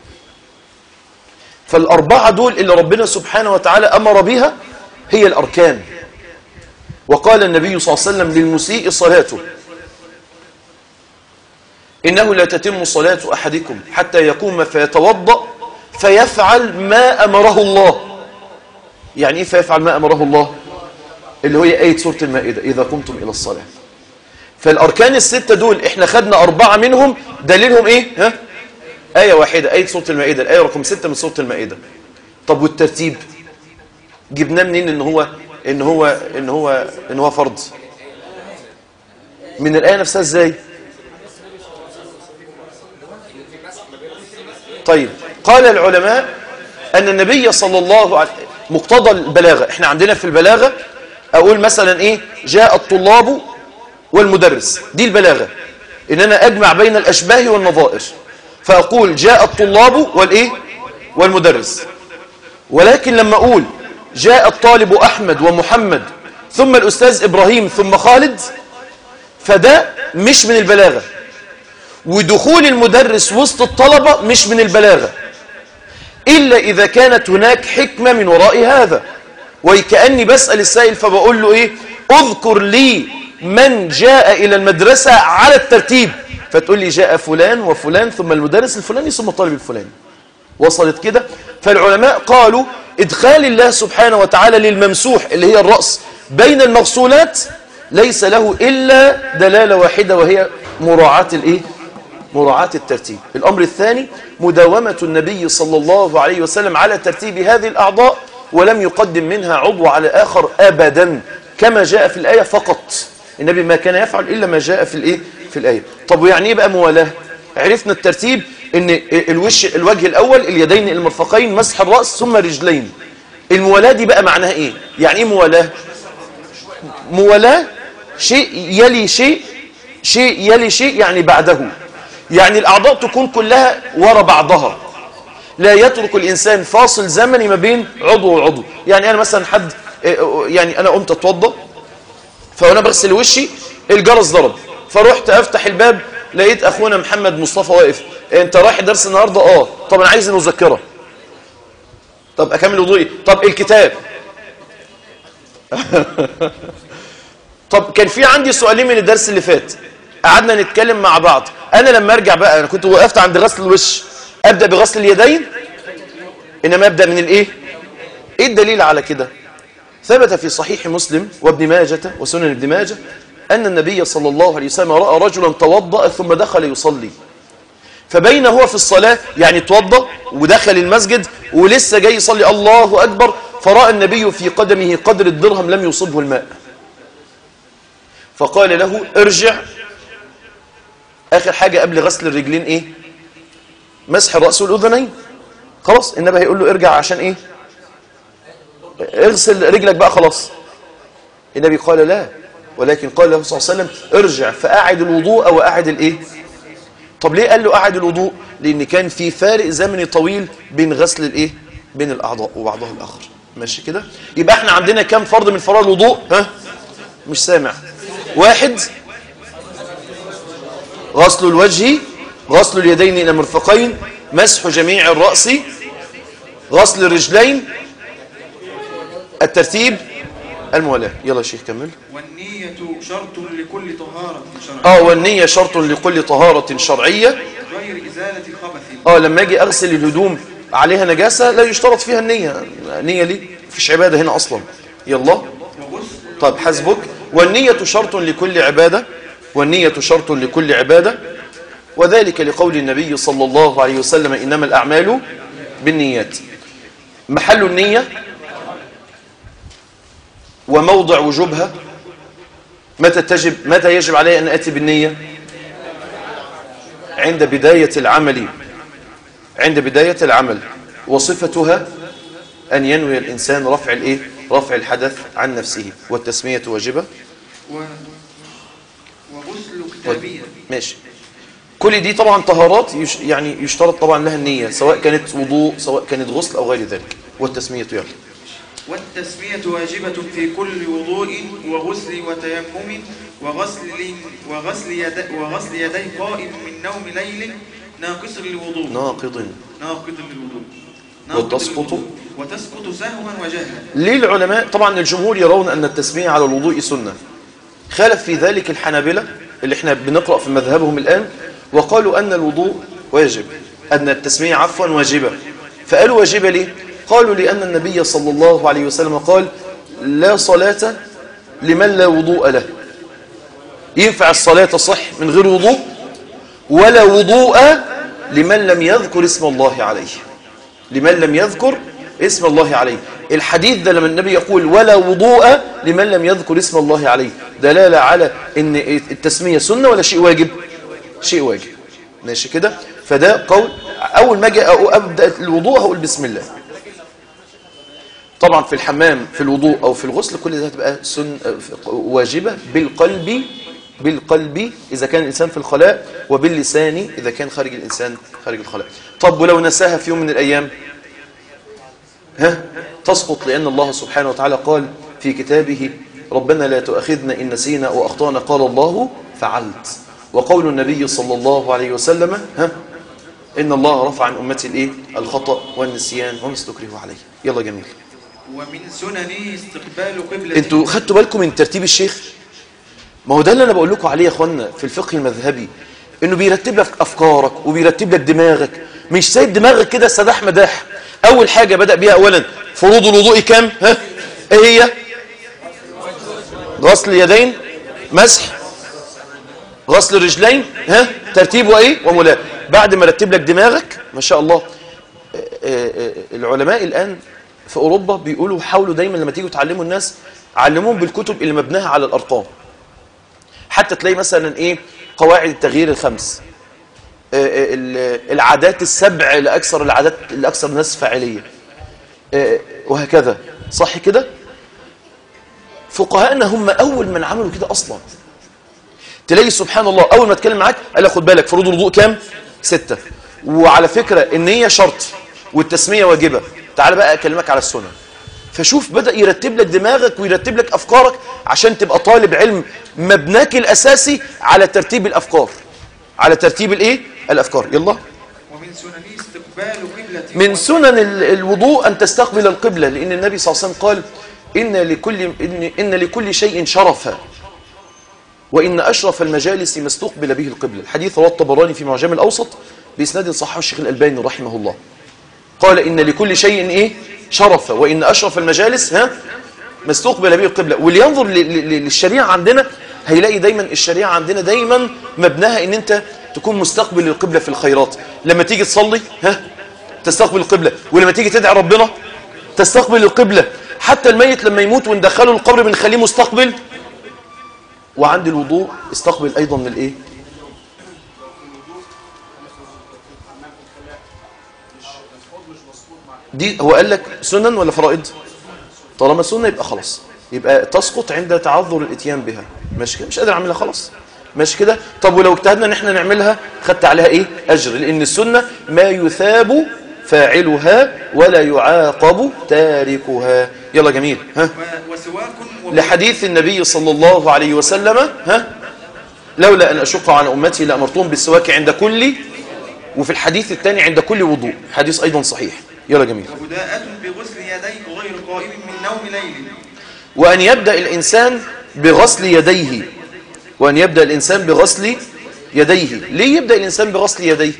فالأربعة دول اللي ربنا سبحانه وتعالى أمر بها هي الأركان وقال النبي صلى الله عليه وسلم للمسيء صلاته إنه لا تتم صلاة أحدكم حتى يقوم فيتوضأ فيفعل ما أمره الله يعني إيه فيفعل ما أمره الله اللي هي آية سورة المائدة إذا قمتم إلى الصلاة فالأركان الستة دول إحنا خدنا أربعة منهم دليلهم إيه ها؟ آية واحدة آية سورة المائدة الآية رقم ستة من سورة المائدة طب والترتيب جبناه منين إن هو إن هو إن هو إن هو فرض من الآية نفسها إزاي طيب قال العلماء أن النبي صلى الله عليه مقتضى البلاغة احنا عندنا في البلاغة أقول مثلا إيه جاء الطلاب والمدرس دي البلاغة إن أنا أجمع بين الأشباه والنظائر فأقول جاء الطلاب والإيه والمدرس ولكن لما أقول جاء الطالب أحمد ومحمد ثم الأستاذ إبراهيم ثم خالد فده مش من البلاغة ودخول المدرس وسط الطلبة مش من البلاغة إلا إذا كانت هناك حكمة من وراء هذا وكأني بسأل السائل فبقول له إيه اذكر لي من جاء إلى المدرسة على الترتيب فتقول لي جاء فلان وفلان ثم المدرس الفلاني ثم الطالب الفلاني وصلت كده فالعلماء قالوا إدخال الله سبحانه وتعالى للممسوح اللي هي الرأس بين المغسولات ليس له إلا دلالة واحدة وهي مراعاة الإيه؟ مراعاة الترتيب الأمر الثاني مداومة النبي صلى الله عليه وسلم على ترتيب هذه الأعضاء ولم يقدم منها عضو على آخر أبدا كما جاء في الآية فقط النبي ما كان يفعل إلا ما جاء في الإيه؟ في الآية طب ويعني إيه بقى موالاه عرفنا الترتيب ان الوش الوجه الأول اليدين المرفقين مسح الرأس ثم رجلين الموالاة دي بقى معناها إيه يعني إيه موالاه موالاة شيء يلي شيء شيء يلي شيء يعني بعده يعني الأعضاء تكون كلها ورا بعضها لا يترك الإنسان فاصل زمني ما بين عضو وعضو يعني أنا مثلا حد يعني أنا قمت أتوضى فأنا بغسل وشي الجرس ضرب فروحت أفتح الباب لقيت أخونا محمد مصطفى واقف أنت رايح درس النهاردة آه طب أنا عايز المذكرة طب أكمل وضوئي طب الكتاب طب كان في عندي سؤالين من الدرس اللي فات قعدنا نتكلم مع بعض انا لما ارجع بقى انا كنت وقفت عند غسل الوش ابدا بغسل اليدين انما ابدا من الايه ايه الدليل على كده ثبت في صحيح مسلم وابن ماجه وسنن ابن ماجه ان النبي صلى الله عليه وسلم راى رجلا توضا ثم دخل يصلي فبين هو في الصلاه يعني توضا ودخل المسجد ولسه جاي يصلي الله اكبر فراى النبي في قدمه قدر الدرهم لم يصبه الماء فقال له ارجع آخر حاجة قبل غسل الرجلين إيه مسح الرأس والأذنين خلاص النبي هيقول له ارجع عشان إيه اغسل رجلك بقى خلاص النبي قال لا ولكن قال له صلى الله عليه وسلم ارجع فأعد الوضوء وأعد الإيه طب ليه قال له أعد الوضوء لأن كان في فارق زمني طويل بين غسل الإيه بين الأعضاء وبعضها الآخر ماشي كده يبقى احنا عندنا كم فرض من فرائض الوضوء ها مش سامع واحد غسل الوجه غسل اليدين إلى المرفقين مسح جميع الرأس غسل الرجلين الترتيب الموالاة يلا يا شيخ كمل والنية شرط لكل طهارة شرعية اه والنية شرط لكل طهارة شرعية غير إزالة خبث اه لما اجي اغسل الهدوم عليها نجاسة لا يشترط فيها النية نية ليه مفيش عبادة هنا اصلا يلا وغسل طيب حسبك والنية شرط لكل عبادة والنية شرط لكل عبادة وذلك لقول النبي صلى الله عليه وسلم إنما الأعمال بالنيات محل النية وموضع وجوبها متى تجب متى يجب علي أن أتي بالنية عند بداية العمل عند بداية العمل وصفتها أن ينوي الإنسان رفع الإيه؟ رفع الحدث عن نفسه والتسمية واجبة و... وغسل كتابية ماشي كل دي طبعا طهارات يش يعني يشترط طبعا لها النية سواء كانت وضوء سواء كانت غسل أو غير ذلك والتسمية يلا والتسمية واجبة في كل وضوء وغسل وتيمم وغسل وغسل يد وغسل يدي قائم من نوم ليل ناقص للوضوء ناقض ناقض للوضوء ناقض وتسقط؟ للوضوء. وتسقط سهوا وجهلا ليه العلماء طبعا الجمهور يرون أن التسمية على الوضوء سنة خالف في ذلك الحنابلة اللي احنا بنقرأ في مذهبهم الآن وقالوا أن الوضوء واجب أن التسمية عفوا واجبة فقالوا واجبة ليه؟ قالوا لأن النبي صلى الله عليه وسلم قال لا صلاة لمن لا وضوء له ينفع الصلاة صح من غير وضوء ولا وضوء لمن لم يذكر اسم الله عليه لمن لم يذكر اسم الله عليه الحديث ده لما النبي يقول ولا وضوء لمن لم يذكر اسم الله عليه دلالة على ان التسمية سنة ولا شيء واجب شيء واجب ماشي كده فده قول اول ما اجي أو ابدا الوضوء هقول بسم الله طبعا في الحمام في الوضوء او في الغسل كل ده هتبقى سن واجبة بالقلب بالقلب إذا كان الإنسان في الخلاء وباللسان إذا كان خارج الإنسان خارج الخلاء طب ولو نساها في يوم من الأيام ها تسقط لأن الله سبحانه وتعالى قال في كتابه ربنا لا تؤاخذنا إن نسينا وأخطأنا قال الله فعلت وقول النبي صلى الله عليه وسلم ها إن الله رفع عن أمتي الإيه الخطأ والنسيان وما استكرهوا عليه يلا جميل ومن سننه استقبال قبلة انتوا خدتوا بالكم من ترتيب الشيخ ما هو ده اللي انا بقول لكم عليه يا اخوانا في الفقه المذهبي انه بيرتب لك افكارك وبيرتب لك دماغك مش سايب دماغك كده سداح مداح اول حاجه بدا بيها اولا فروض الوضوء كام ها ايه هي غسل اليدين مسح غسل الرجلين ها ترتيبه ايه وملاء بعد ما رتب لك دماغك ما شاء الله آه، آه، آه، العلماء الان في اوروبا بيقولوا حاولوا دايما لما تيجوا تعلموا الناس علموهم بالكتب اللي مبناها على الارقام حتى تلاقي مثلا ايه قواعد التغيير الخمس آه، آه، ال- العادات السبع لاكثر العادات الاكثر الناس فاعليه آه، وهكذا صح كده فقهاءنا هم اول من عملوا كده اصلا تلاقي سبحان الله اول ما اتكلم معاك قال لك خد بالك فروض الوضوء كام ستة وعلى فكرة النية شرط والتسمية واجبة تعال بقى اكلمك على السنة فشوف بدأ يرتب لك دماغك ويرتب لك افكارك عشان تبقى طالب علم مبناك الاساسي على ترتيب الافكار على ترتيب الايه الافكار يلا ومن سننه استقبال قبلة من سنن ال- الوضوء أن تستقبل القبلة لأن النبي صلى الله عليه وسلم قال إن لكل, إن, إن لكل شيء شرفا وإن أشرف المجالس ما استقبل به القبلة الحديث رواه الطبراني في معجم الأوسط بإسناد صححه الشيخ الألباني رحمه الله قال إن لكل شيء إيه شرفا وإن أشرف المجالس ها ما استقبل به القبلة واللي ينظر ل- ل- للشريعة عندنا هيلاقي دايما الشريعة عندنا دايما مبناها ان انت تكون مستقبل للقبلة في الخيرات لما تيجي تصلي ها تستقبل القبلة ولما تيجي تدعي ربنا تستقبل القبلة حتى الميت لما يموت وندخله القبر بنخليه مستقبل وعند الوضوء استقبل ايضا من الايه دي هو قال لك سنن ولا فرائض طالما سنة يبقى خلاص يبقى تسقط عند تعذر الاتيان بها ماشي كده مش قادر اعملها خلاص ماشي كده طب ولو اجتهدنا ان احنا نعملها خدت عليها ايه اجر لان السنه ما يثاب فاعلها ولا يعاقب تاركها يلا جميل ها و- وسواك وب- لحديث النبي صلى الله عليه وسلم ها لولا أن أشق على أمتي لأمرتهم بالسواك عند كل وفي الحديث الثاني عند كل وضوء حديث أيضا صحيح يلا جميل وبداءة بغسل يديك غير قائم من نوم ليل وأن يبدأ الإنسان بغسل يديه وأن يبدأ الإنسان بغسل يديه ليه يبدأ الإنسان بغسل يديه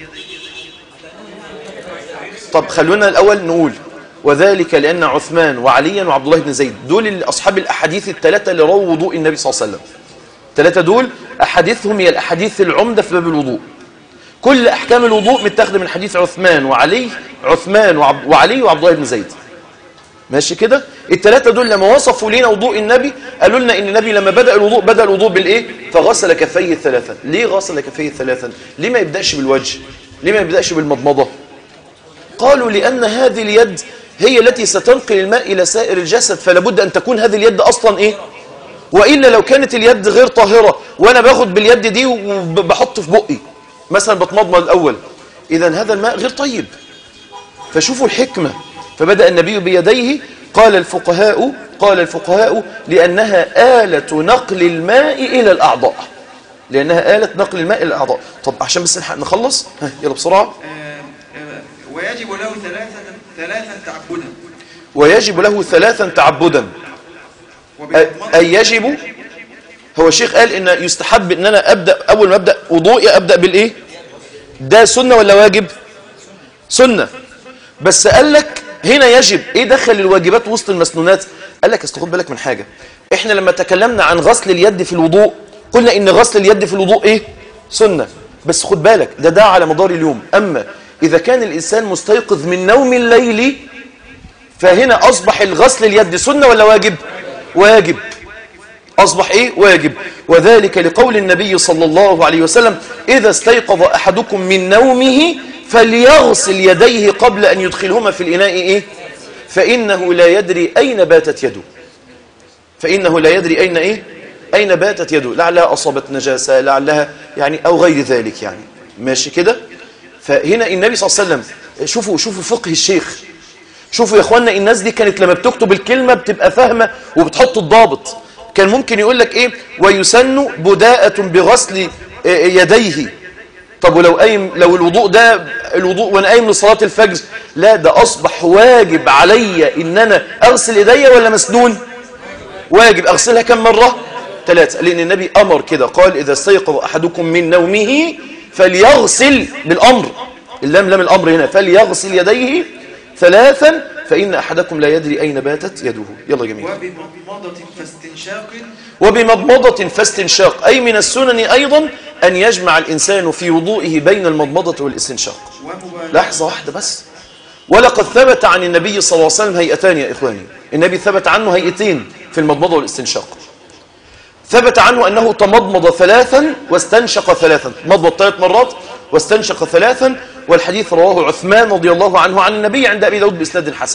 طب خلونا الأول نقول وذلك لأن عثمان وعليا وعبد الله بن زيد دول أصحاب الأحاديث الثلاثة اللي رووا وضوء النبي صلى الله عليه وسلم الثلاثة دول أحاديثهم هي الأحاديث العمدة في باب الوضوء كل أحكام الوضوء متاخده من حديث عثمان وعلي عثمان وعب وعلي وعبد الله بن زيد ماشي كده الثلاثه دول لما وصفوا لنا وضوء النبي قالوا لنا ان النبي لما بدا الوضوء بدا الوضوء بالايه فغسل كفيه ثلاثا ليه غسل كفيه ثلاثا ليه ما يبداش بالوجه ليه ما يبداش بالمضمضه قالوا لان هذه اليد هي التي ستنقل الماء الى سائر الجسد فلا بد ان تكون هذه اليد اصلا ايه والا لو كانت اليد غير طاهره وانا باخد باليد دي وبحط في بقي مثلا بتمضمض الاول اذا هذا الماء غير طيب فشوفوا الحكمة فبدأ النبي بيديه قال الفقهاء قال الفقهاء لأنها آلة نقل الماء إلى الأعضاء لأنها آلة نقل الماء إلى الأعضاء طب عشان بس نلحق نخلص ها يلا بسرعة آه، آه، ويجب له ثلاثة ثلاثا تعبدا ويجب له ثلاثا تعبدا أ- وبالمضمضة أي يجب هو الشيخ قال إن يستحب إن أنا أبدأ أول ما أبدأ وضوئي أبدأ بالإيه ده سنة ولا واجب سنة بس قال لك هنا يجب ايه دخل الواجبات وسط المسنونات قال لك استخد بالك من حاجة احنا لما تكلمنا عن غسل اليد في الوضوء قلنا ان غسل اليد في الوضوء ايه سنة بس خد بالك ده ده على مدار اليوم اما اذا كان الانسان مستيقظ من نوم الليل فهنا اصبح الغسل اليد سنة ولا واجب واجب أصبح إيه؟ واجب وذلك لقول النبي صلى الله عليه وسلم إذا استيقظ أحدكم من نومه فليغسل يديه قبل أن يدخلهما في الإناء إيه؟ فإنه لا يدري أين باتت يده فإنه لا يدري أين إيه؟ أين باتت يده لعلها أصابت نجاسة لعلها يعني أو غير ذلك يعني ماشي كده فهنا النبي صلى الله عليه وسلم شوفوا شوفوا فقه الشيخ شوفوا يا اخوانا الناس دي كانت لما بتكتب الكلمة بتبقى فاهمة وبتحط الضابط كان ممكن يقول لك ايه ويسن بداءة بغسل آه، يديه طب ولو قايم لو الوضوء ده الوضوء وانا قايم لصلاة الفجر لا ده اصبح واجب عليا ان انا اغسل ايديا ولا مسنون واجب اغسلها كم مرة ثلاثة لان النبي امر كده قال اذا استيقظ احدكم من نومه فليغسل بالامر اللام لام الامر هنا فليغسل يديه ثلاثا فان احدكم لا يدري اين باتت يده يلا جميل وبمضمضة فاستنشاق وبمضمضة فاستنشاق أي من السنن أيضا أن يجمع الإنسان في وضوئه بين المضمضة والاستنشاق ومبالغة لحظة واحدة بس ولقد ثبت عن النبي صلى الله عليه وسلم هيئتان يا إخواني النبي ثبت عنه هيئتين في المضمضة والاستنشاق ثبت عنه أنه تمضمض ثلاثا واستنشق ثلاثا مضمض ثلاث مرات واستنشق ثلاثا والحديث رواه عثمان رضي الله عنه عن النبي عند أبي داود بإسناد حسن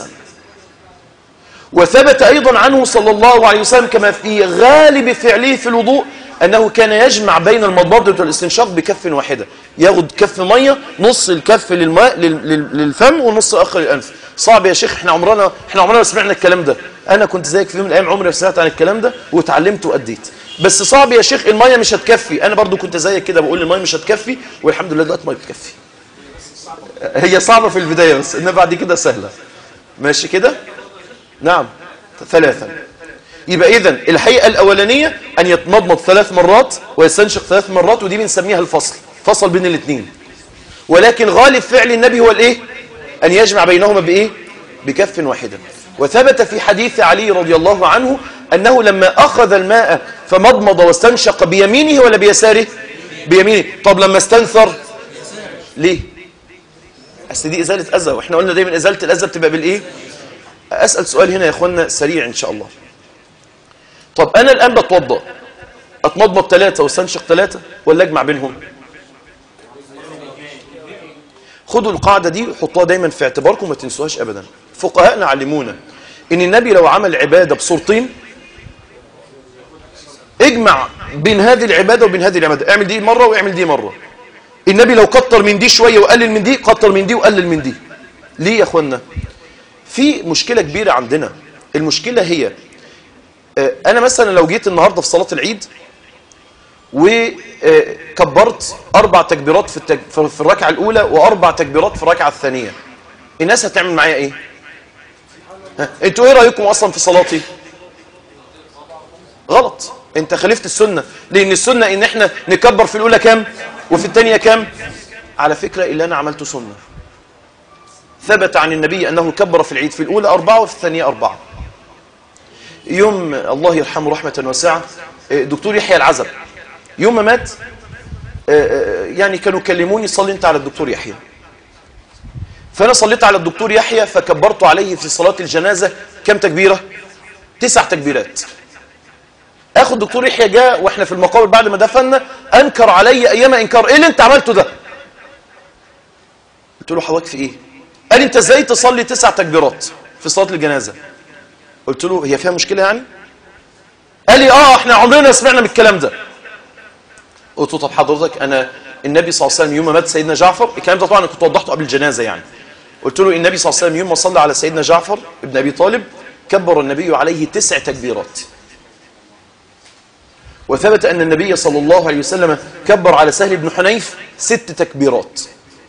وثبت أيضا عنه صلى الله عليه وسلم كما في غالب فعله في الوضوء أنه كان يجمع بين المضمضة والاستنشاق بكف واحدة ياخد كف مية نص الكف للماء لل- لل- للفم ونص آخر للأنف صعب يا شيخ احنا عمرنا احنا عمرنا ما سمعنا الكلام ده أنا كنت زيك في يوم من الأيام عمري ما سمعت عن الكلام ده واتعلمت وأديت بس صعب يا شيخ المية مش هتكفي أنا برضو كنت زيك كده بقول المية مش هتكفي والحمد لله دلوقتي المية بتكفي هي صعبة في البداية بس إنها بعد كده سهلة ماشي كده نعم ثلاثا يبقى إذن الهيئة الأولانية أن يتمضمض ثلاث مرات ويستنشق ثلاث مرات ودي بنسميها الفصل فصل بين الاثنين ولكن غالب فعل النبي هو الإيه أن يجمع بينهما بإيه بكف واحدة وثبت في حديث علي رضي الله عنه أنه لما أخذ الماء فمضمض واستنشق بيمينه ولا بيساره بيمينه طب لما استنثر ليه أصل دي إزالة أذى وإحنا قلنا دايما إزالة الأذى بتبقى بالإيه أسأل سؤال هنا يا أخوانا سريع إن شاء الله طب أنا الآن بتوضأ أتمضمض ثلاثة واستنشق ثلاثة ولا أجمع بينهم خدوا القاعدة دي وحطوها دايما في اعتباركم ما تنسوهاش أبدا فقهاءنا علمونا إن النبي لو عمل عبادة بصورتين اجمع بين هذه العبادة وبين هذه العبادة اعمل دي مرة واعمل دي مرة النبي لو كتر من دي شوية وقلل من دي كتر من دي وقلل من دي ليه يا اخوانا في مشكلة كبيرة عندنا المشكلة هي آه، انا مثلا لو جيت النهاردة في صلاة العيد وكبرت اربع تكبيرات في, التك... في في الركعة الاولى واربع تكبيرات في الركعة الثانية الناس هتعمل معايا ايه ها؟ انتوا ايه رأيكم اصلا في صلاتي غلط انت خالفت السنة لان السنة ان احنا نكبر في الاولى كام وفي الثانية كام على فكرة اللي انا عملته سنة ثبت عن النبي انه كبر في العيد في الاولى اربعة وفي الثانية اربعة يوم الله يرحمه رحمة واسعة اه، دكتور يحيى العزب يوم ما مات اه، اه، يعني كانوا كلموني صلي انت على الدكتور يحيى فانا صليت على الدكتور يحيى فكبرت عليه في صلاة الجنازة كم تكبيرة تسع تكبيرات اخو الدكتور يحيى جاء واحنا في المقابر بعد ما دفنا انكر علي ايام انكار ايه اللي انت عملته ده قلت له حواك في ايه قال انت ازاي تصلي تسع تكبيرات في صلاه الجنازه قلت له هي فيها مشكله يعني قال لي اه احنا عمرنا سمعنا بالكلام ده قلت له طب حضرتك انا النبي صلى الله عليه وسلم يوم ما مات سيدنا جعفر الكلام ده طبعا انا كنت وضحته قبل الجنازه يعني قلت له النبي صلى الله عليه وسلم يوم ما صلى على سيدنا جعفر ابن ابي طالب كبر النبي عليه تسع تكبيرات وثبت أن النبي صلى الله عليه وسلم كبر على سهل بن حنيف ست تكبيرات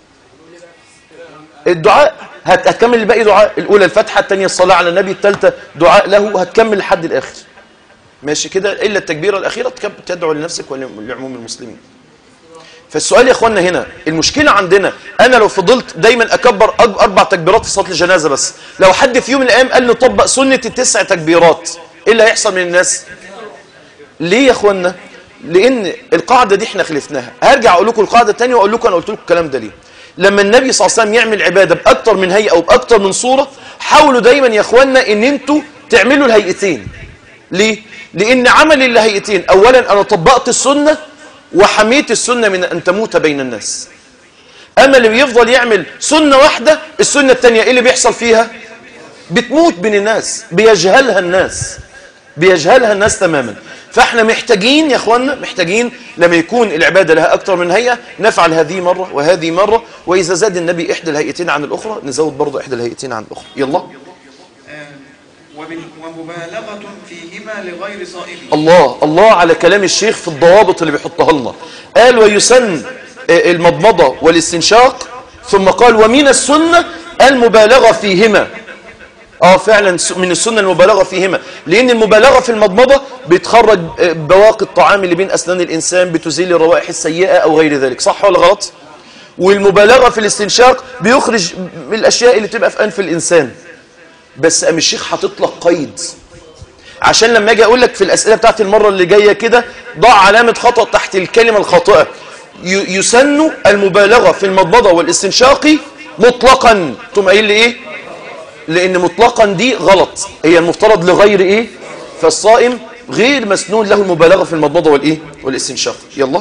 الدعاء هت- هتكمل الباقي دعاء الأولى الفتحة الثانية الصلاة على النبي الثالثة دعاء له هتكمل لحد الآخر ماشي كده إلا التكبيرة الأخيرة تكب- تدعو لنفسك ولعموم المسلمين فالسؤال يا اخوانا هنا المشكلة عندنا انا لو فضلت دايما اكبر أج- اربع تكبيرات في صلاة الجنازة بس لو حد في يوم من الايام قال نطبق سنة التسع تكبيرات ايه اللي هيحصل من الناس ليه يا اخوانا لان القاعده دي احنا خلفناها هرجع اقول لكم القاعده الثانيه واقول لكم انا قلت لكم الكلام ده ليه لما النبي صلى الله عليه وسلم يعمل عباده باكتر من هيئه او باكتر من صوره حاولوا دايما يا اخوانا ان انتوا تعملوا الهيئتين ليه لان عمل الهيئتين اولا انا طبقت السنه وحميت السنه من ان تموت بين الناس اما اللي بيفضل يعمل سنه واحده السنه الثانيه ايه اللي بيحصل فيها بتموت بين الناس بيجهلها الناس بيجهلها الناس تماما فاحنا محتاجين يا اخوانا محتاجين لما يكون العباده لها اكتر من هيئه نفعل هذه مره وهذه مره واذا زاد النبي احدى الهيئتين عن الاخرى نزود برضه احدى الهيئتين عن الاخرى يلا آه، وبال- ومبالغة فيهما لغير صائم الله الله على كلام الشيخ في الضوابط اللي بيحطها لنا قال ويسن آه، المضمضه والاستنشاق ثم قال ومن السنه المبالغه فيهما اه فعلا س- من السنه المبالغه فيهما لان المبالغه في المضمضه بتخرج آه، بواقي الطعام اللي بين اسنان الانسان بتزيل الروائح السيئه او غير ذلك صح ولا غلط والمبالغه في الاستنشاق بيخرج من الاشياء اللي تبقى في انف الانسان بس قام الشيخ حاطط لك قيد عشان لما اجي اقول لك في الاسئله بتاعت المره اللي جايه كده ضع علامه خطا تحت الكلمه الخاطئه ي- يسن المبالغه في المضمضه والاستنشاق مطلقا تقوم قايل لي ايه لان مطلقا دي غلط هي المفترض لغير ايه فالصائم غير مسنون له المبالغه في المضمضه والايه والاستنشاق يلا وت-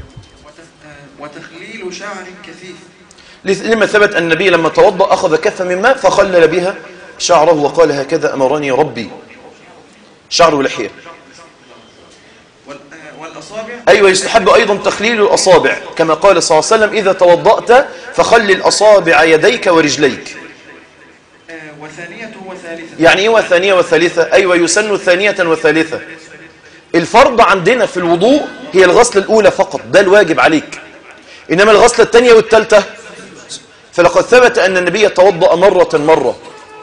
آه، وتخليل شعر كثيف لث- لما ثبت أن النبي لما توضأ أخذ كفة من ماء فخلل بها شعره وقال هكذا أمرني ربي شعر ولحية وال- آه، والأصابع أيوة يستحب أيضا تخليل الأصابع كما قال صلى الله عليه وسلم إذا توضأت فخلل أصابع يديك ورجليك آه، وثانية وثالثة يعني إيه وثانية وثالثة أيوة يسن ثانية وثالثة الفرض عندنا في الوضوء هي الغسلة الأولى فقط ده الواجب عليك إنما الغسلة الثانية والثالثة فلقد ثبت أن النبي توضأ مرة مرة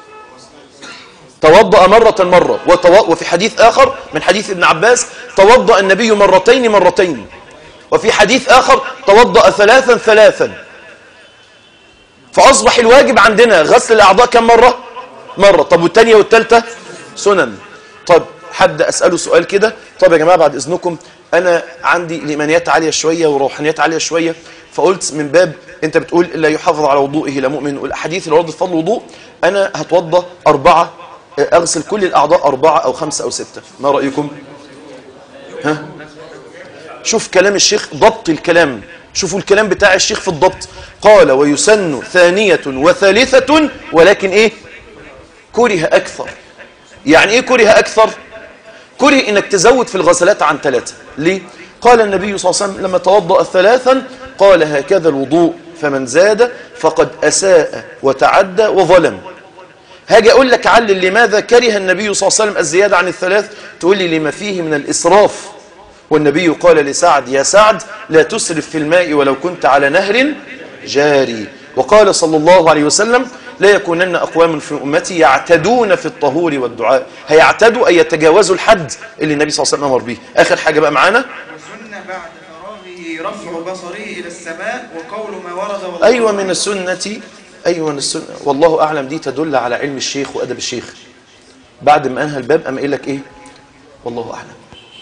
توضأ مرة مرة وتو... وفي حديث آخر من حديث ابن عباس توضأ النبي مرتين مرتين وفي حديث آخر توضأ ثلاثا ثلاثا فأصبح الواجب عندنا غسل الأعضاء كم مرة؟ مرة طب والتانية والتالتة؟ سنن طب حد أسأله سؤال كده طب يا جماعة بعد إذنكم أنا عندي الإيمانيات عالية شوية وروحانيات عالية شوية فقلت من باب أنت بتقول لا يحافظ على وضوئه لا مؤمن والأحاديث اللي وردت فضل الوضوء أنا هتوضى أربعة أغسل كل الأعضاء أربعة أو خمسة أو ستة ما رأيكم؟ ها؟ شوف كلام الشيخ ضبط الكلام شوفوا الكلام بتاع الشيخ في الضبط قال ويسن ثانية وثالثة ولكن ايه كره اكثر يعني ايه كره اكثر كره انك تزود في الغسلات عن ثلاثة ليه؟ قال النبي صلى الله عليه وسلم لما توضأ ثلاثا قال هكذا الوضوء فمن زاد فقد أساء وتعدى وظلم هاجي أقول لك علل لماذا كره النبي صلى الله عليه وسلم الزيادة عن الثلاث تقول لي لما فيه من الإسراف والنبي قال لسعد يا سعد لا تسرف في الماء ولو كنت على نهر جاري وقال صلى الله عليه وسلم لا يكونن أقوام في أمتي يعتدون في الطهور والدعاء هيعتدوا أي يتجاوزوا الحد اللي النبي صلى الله عليه وسلم أمر به آخر حاجة بقى معانا وسن بعد فراغه رفع بصره إلى السماء وقول ما ورد والله أيوة من السنة أيوة من السنة والله أعلم دي تدل على علم الشيخ وأدب الشيخ بعد ما أنهى الباب أما قايل لك إيه والله أعلم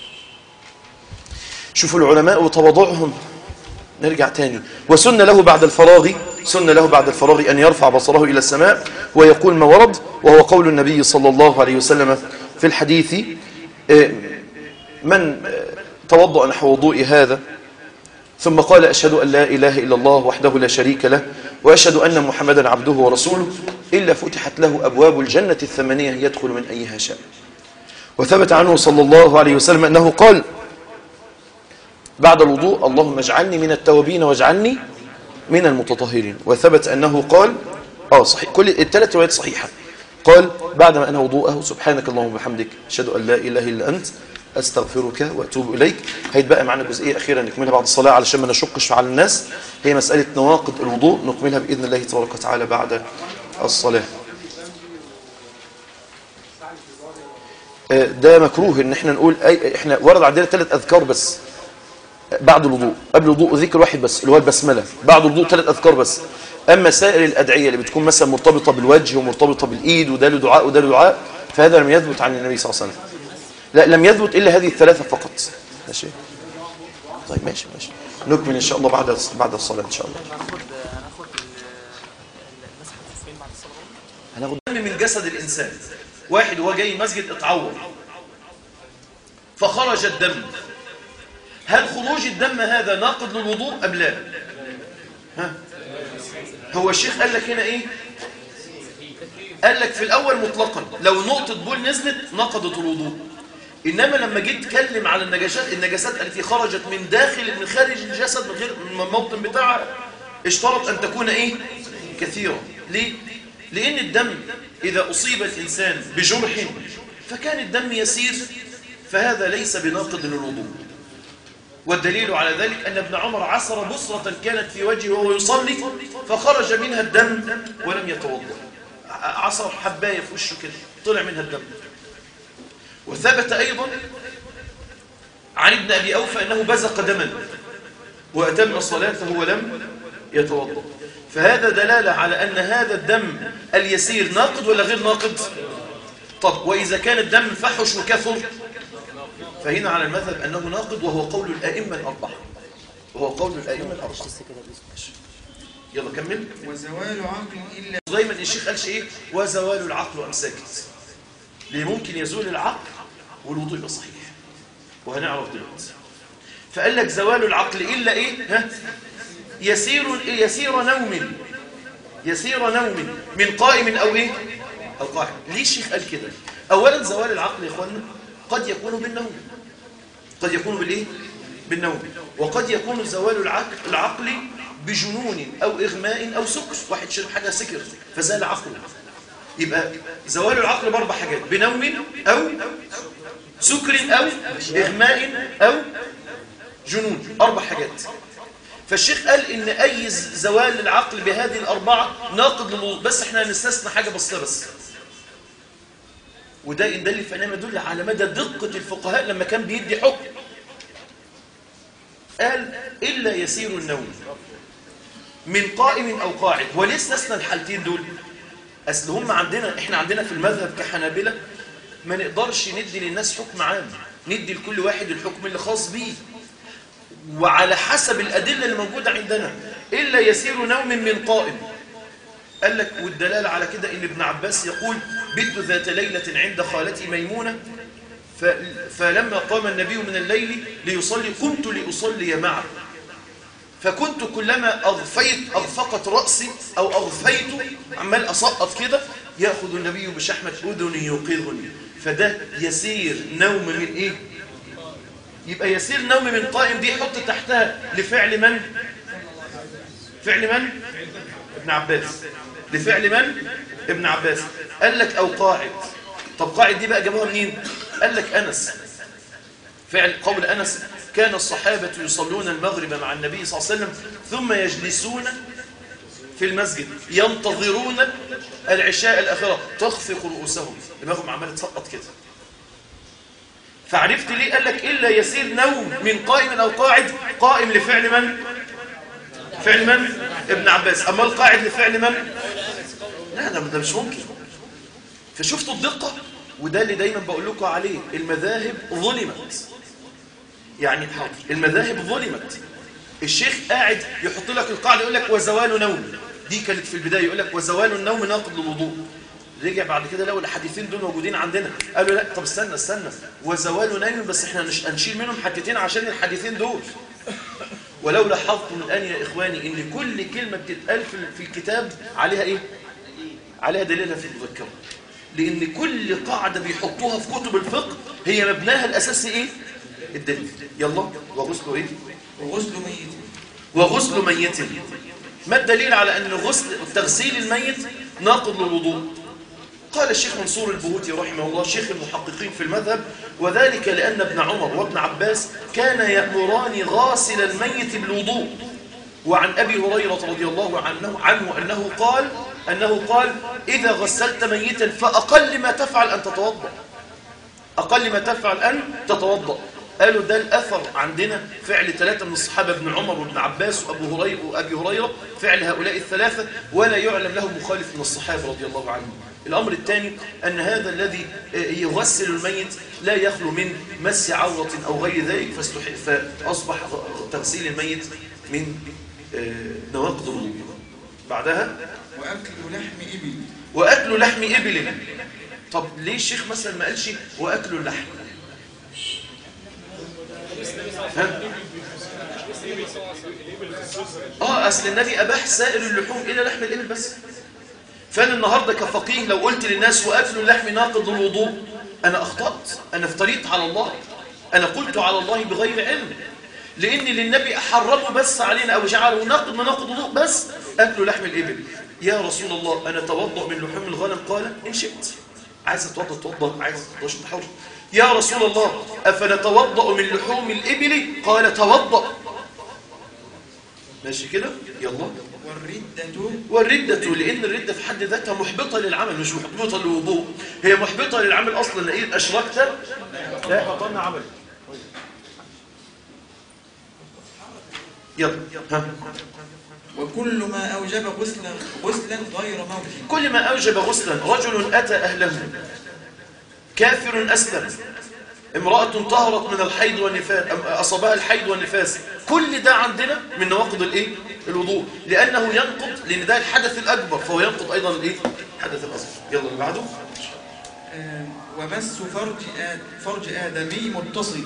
شوفوا العلماء وتواضعهم نرجع تاني وسن له بعد الفراغ سن له بعد الفراغ أن يرفع بصره إلى السماء ويقول ما ورد وهو قول النبي صلى الله عليه وسلم في الحديث آه، من آه، توضأ نحو وضوء هذا ثم قال أشهد أن لا إله إلا الله وحده لا شريك له وأشهد أن محمدا عبده ورسوله إلا فتحت له أبواب الجنة الثمانية يدخل من أيها شاء وثبت عنه صلى الله عليه وسلم أنه قال بعد الوضوء اللهم اجعلني من التوابين واجعلني من المتطهرين وثبت أنه قال آه صحيح كل الثلاث روايات صحيحة قال بعد ما أنهى وضوءه سبحانك اللهم وبحمدك أشهد أن لا إله إلا أنت أستغفرك وأتوب إليك هيتبقى معنا جزئية أخيرة نكملها بعد الصلاة علشان ما نشقش على الناس هي مسألة نواقض الوضوء نكملها بإذن الله تبارك وتعالى بعد الصلاة آه، ده مكروه ان احنا نقول أي احنا ورد عندنا ثلاث اذكار بس بعد الوضوء قبل الوضوء ذكر واحد بس اللي هو البسمله بعد الوضوء ثلاث اذكار بس اما سائر الادعيه اللي بتكون مثلا مرتبطه بالوجه ومرتبطه بالايد وده له دعاء وده له دعاء فهذا لم يثبت عن النبي صلى الله عليه وسلم لا لم يثبت الا هذه الثلاثه فقط ماشي طيب ماشي ماشي نكمل ان شاء الله بعد بعد الصلاه ان شاء الله هناخد دم من جسد الانسان واحد وهو جاي مسجد اتعور فخرج الدم هل خروج الدم هذا ناقض للوضوء ام لا ها هو الشيخ قال لك هنا ايه قال لك في الاول مطلقا لو نقطه بول نزلت نقضت الوضوء انما لما جيت تكلم على النجاسات النجاسات التي خرجت من داخل من خارج الجسد من غير من الموطن بتاعها اشترط ان تكون ايه كثيره ليه لان الدم اذا اصيب الانسان بجرح فكان الدم يسير فهذا ليس بناقض للوضوء والدليل على ذلك أن ابن عمر عصر بصرة كانت في وجهه وهو يصلي فخرج منها الدم ولم يتوضا عصر حباية في وشه كده طلع منها الدم وثبت أيضا عن ابن أبي أوفى أنه بزق دما وأتم صلاته ولم يتوضا فهذا دلالة على أن هذا الدم اليسير ناقض ولا غير ناقض طب وإذا كان الدم فحش وكثر فهنا على المذهب أنه ناقض وهو قول الأئمة الأربعة وهو قول الأئمة الأربعة ماشي. يلا كمل وزوال عقل إلا دايما الشيخ قالش إيه وزوال العقل وأم ساكت ليه ممكن يزول العقل والوضوء يبقى صحيح وهنعرف دلوقتي فقال لك زوال العقل إلا إيه ها يسير يسير نوم يسير نوم من قائم أو إيه أو قاعد ليه الشيخ قال كده أولا زوال العقل يا إخواننا قد يكون بالنوم قد يكون بالإيه بالنوم وقد يكون زوال العقل, العقل بجنون أو إغماء أو سكر واحد شرب حاجة سكر فزال عقله يبقى زوال العقل بأربع حاجات بنوم أو سكر أو إغماء أو جنون أربع حاجات فالشيخ قال إن أي زوال العقل بهذه الأربعة ناقض للوضوء بس احنا هنستثنى حاجة بسيطة بس وده إن دل فإنما يدل على مدى دقة الفقهاء لما كان بيدي حكم قال إلا يسير النوم من قائم أو قاعد وليه استثنى الحالتين دول أصل هم عندنا إحنا عندنا في المذهب كحنابلة ما نقدرش ندي للناس حكم عام ندي لكل واحد الحكم اللي خاص بيه وعلى حسب الأدلة اللي موجودة عندنا إلا يسير نوم من قائم قال لك والدلالة على كده إن ابن عباس يقول بت ذات ليلة عند خالتي ميمونة ف... فلما قام النبي من الليل ليصلي قمت لأصلي معه فكنت كلما أغفيت أغفقت رأسي أو أغفيت عمال أسقط كده يأخذ النبي بشحمة أذني يوقظني فده يسير نوم من إيه؟ يبقى يسير نوم من قائم دي حط تحتها لفعل من؟ فعل من؟ ابن عباس لفعل من؟ ابن عباس قال لك أو قاعد طب قاعد دي بقى جابوها منين؟ قال لك أنس فعل قول أنس كان الصحابة يصلون المغرب مع النبي صلى الله عليه وسلم ثم يجلسون في المسجد ينتظرون العشاء الأخيرة تخفق رؤوسهم دماغهم عمالة تسقط كده فعرفت ليه قال لك إلا يسير نوم من قائم أو قاعد قائم لفعل من؟ فعل من؟ ابن عباس أما القاعد لفعل من؟ لا ده ده مش ممكن فشفتوا الدقة وده اللي دايما بقول لكم عليه المذاهب ظلمت يعني حاضر المذاهب ظلمت الشيخ قاعد يحط لك القاعدة يقول لك وزوال نوم دي كانت في البداية يقول لك وزوال النوم ناقض للوضوء رجع بعد كده لقوا الحديثين دول موجودين عندنا قالوا لا طب استنى استنى وزوال نوم بس احنا نش- هنشيل منهم حتتين عشان الحديثين دول ولو لاحظتم الآن يا إخواني إن كل كلمة بتتقال في في الكتاب عليها إيه؟ عليها دليلها في المذكرة لأن كل قاعدة بيحطوها في كتب الفقه هي مبناها الأساسي إيه؟ الدليل يلا وغسل إيه؟ وغسل ميت وغسل ميت ما الدليل على أن غسل تغسيل الميت ناقض للوضوء قال الشيخ منصور البهوتي رحمه الله شيخ المحققين في المذهب وذلك لأن ابن عمر وابن عباس كان يأمران غاسل الميت بالوضوء وعن أبي هريرة رضي الله عنه, عنه أنه قال أنه قال إذا غسلت ميتا فأقل ما تفعل أن تتوضأ أقل ما تفعل أن تتوضأ قالوا ده الأثر عندنا فعل ثلاثة من الصحابة ابن عمر وابن عباس وأبو هريرة وأبي هريرة فعل هؤلاء الثلاثة ولا يعلم له مخالف من الصحابة رضي الله عنهم الأمر الثاني أن هذا الذي يغسل الميت لا يخلو من مس عورة أو غير ذلك فاستح- فأصبح تغسيل الميت من آه، نواقض الوضوء بعدها وأكل لحم إبل وأكل لحم إبل طب ليه الشيخ مثلا ما قالش وأكل اللحم ها؟ اه اصل النبي اباح سائر اللحوم الى لحم الابل بس فانا النهارده كفقيه لو قلت للناس واكل اللحم ناقض الوضوء انا اخطات انا افتريت على الله انا قلت على الله بغير علم لان للنبي حرمه بس علينا او جعله ناقض مناقض الوضوء بس اكل لحم الابل يا رسول الله انا اتوضا من لحوم الغنم قال ان شئت عايز تتوضا تتوضا عايز تتوضا انت حر يا رسول الله افنتوضا من لحوم الابل قال توضا ماشي كده يلا والردة والردة لأن الردة في حد ذاتها محبطة للعمل مش محبطة للوضوء هي محبطة للعمل أصلا لأن أشركت لا بطلنا عمل يلا ها وكل ما أوجب غسلا غسلا غير موت كل ما أوجب غسلا رجل أتى أهله كافر أسلم امرأة طهرت من الحيض والنفاس أم أصابها الحيض والنفاس كل ده عندنا من نواقض الإيه؟ الوضوء لأنه ينقض لأن ده الحدث الأكبر فهو ينقض أيضا الإيه؟ الحدث الأصغر يلا اللي بعده آه، ومس فرج آد فرج آدمي متصل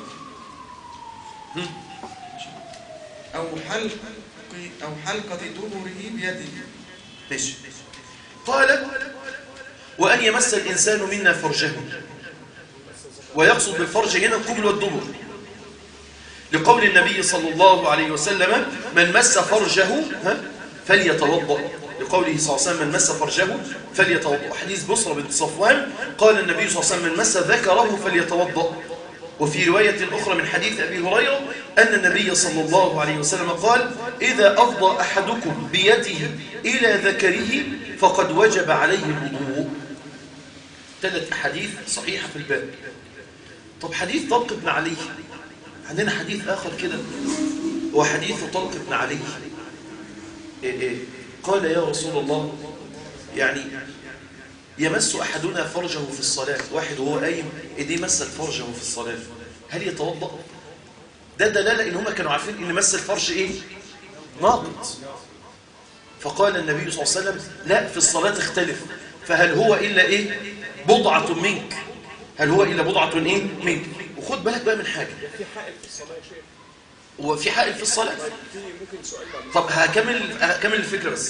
أو حلق أو حلقة دبره بيده ماشي قال وأن يمس الإنسان منا فرجه ويقصد بالفرج هنا القبل والدبر لقول النبي صلى الله عليه وسلم من مس فرجه ها فليتوضأ لقوله صلى الله عليه وسلم من مس فرجه فليتوضأ حديث بصرة بنت صفوان قال النبي صلى الله عليه وسلم من مس ذكره فليتوضأ وفي رواية أخرى من حديث أبي هريرة أن النبي صلى الله عليه وسلم قال إذا أفضى أحدكم بيده إلى ذكره فقد وجب عليه الوضوء ثلاث أحاديث صحيحة في الباب طب حديث طلق بن علي عندنا حديث آخر كده هو حديث طلق بن علي إيه إيه قال يا رسول الله يعني يمس أحدنا فرجه في الصلاة واحد وهو قايم إيديه مست فرجه في الصلاة هل يتوضأ؟ ده دلالة إن هم كانوا عارفين إن مس الفرج إيه؟ ناقض فقال النبي صلى الله عليه وسلم لا في الصلاة اختلف فهل هو إلا إيه؟ بضعة منك هل هو إلا بضعة إيه؟ منك وخد بالك بقى من حاجة في حائل في الصلاة يا شيخ وفي حائل في الصلاة في ممكن سؤال بعد طب هكمل هكمل الفكرة بس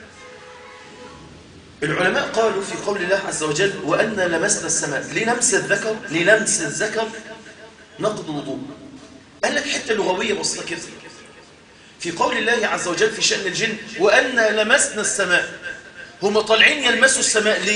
العلماء قالوا في قول الله عز وجل وأن لمسنا السماء لنمس الذكر لنمس الذكر نقض الوضوء قال لك حتة لغوية بسيطة كده في قول الله عز وجل في شأن الجن وأن لمسنا السماء هم طالعين يلمسوا السماء ليه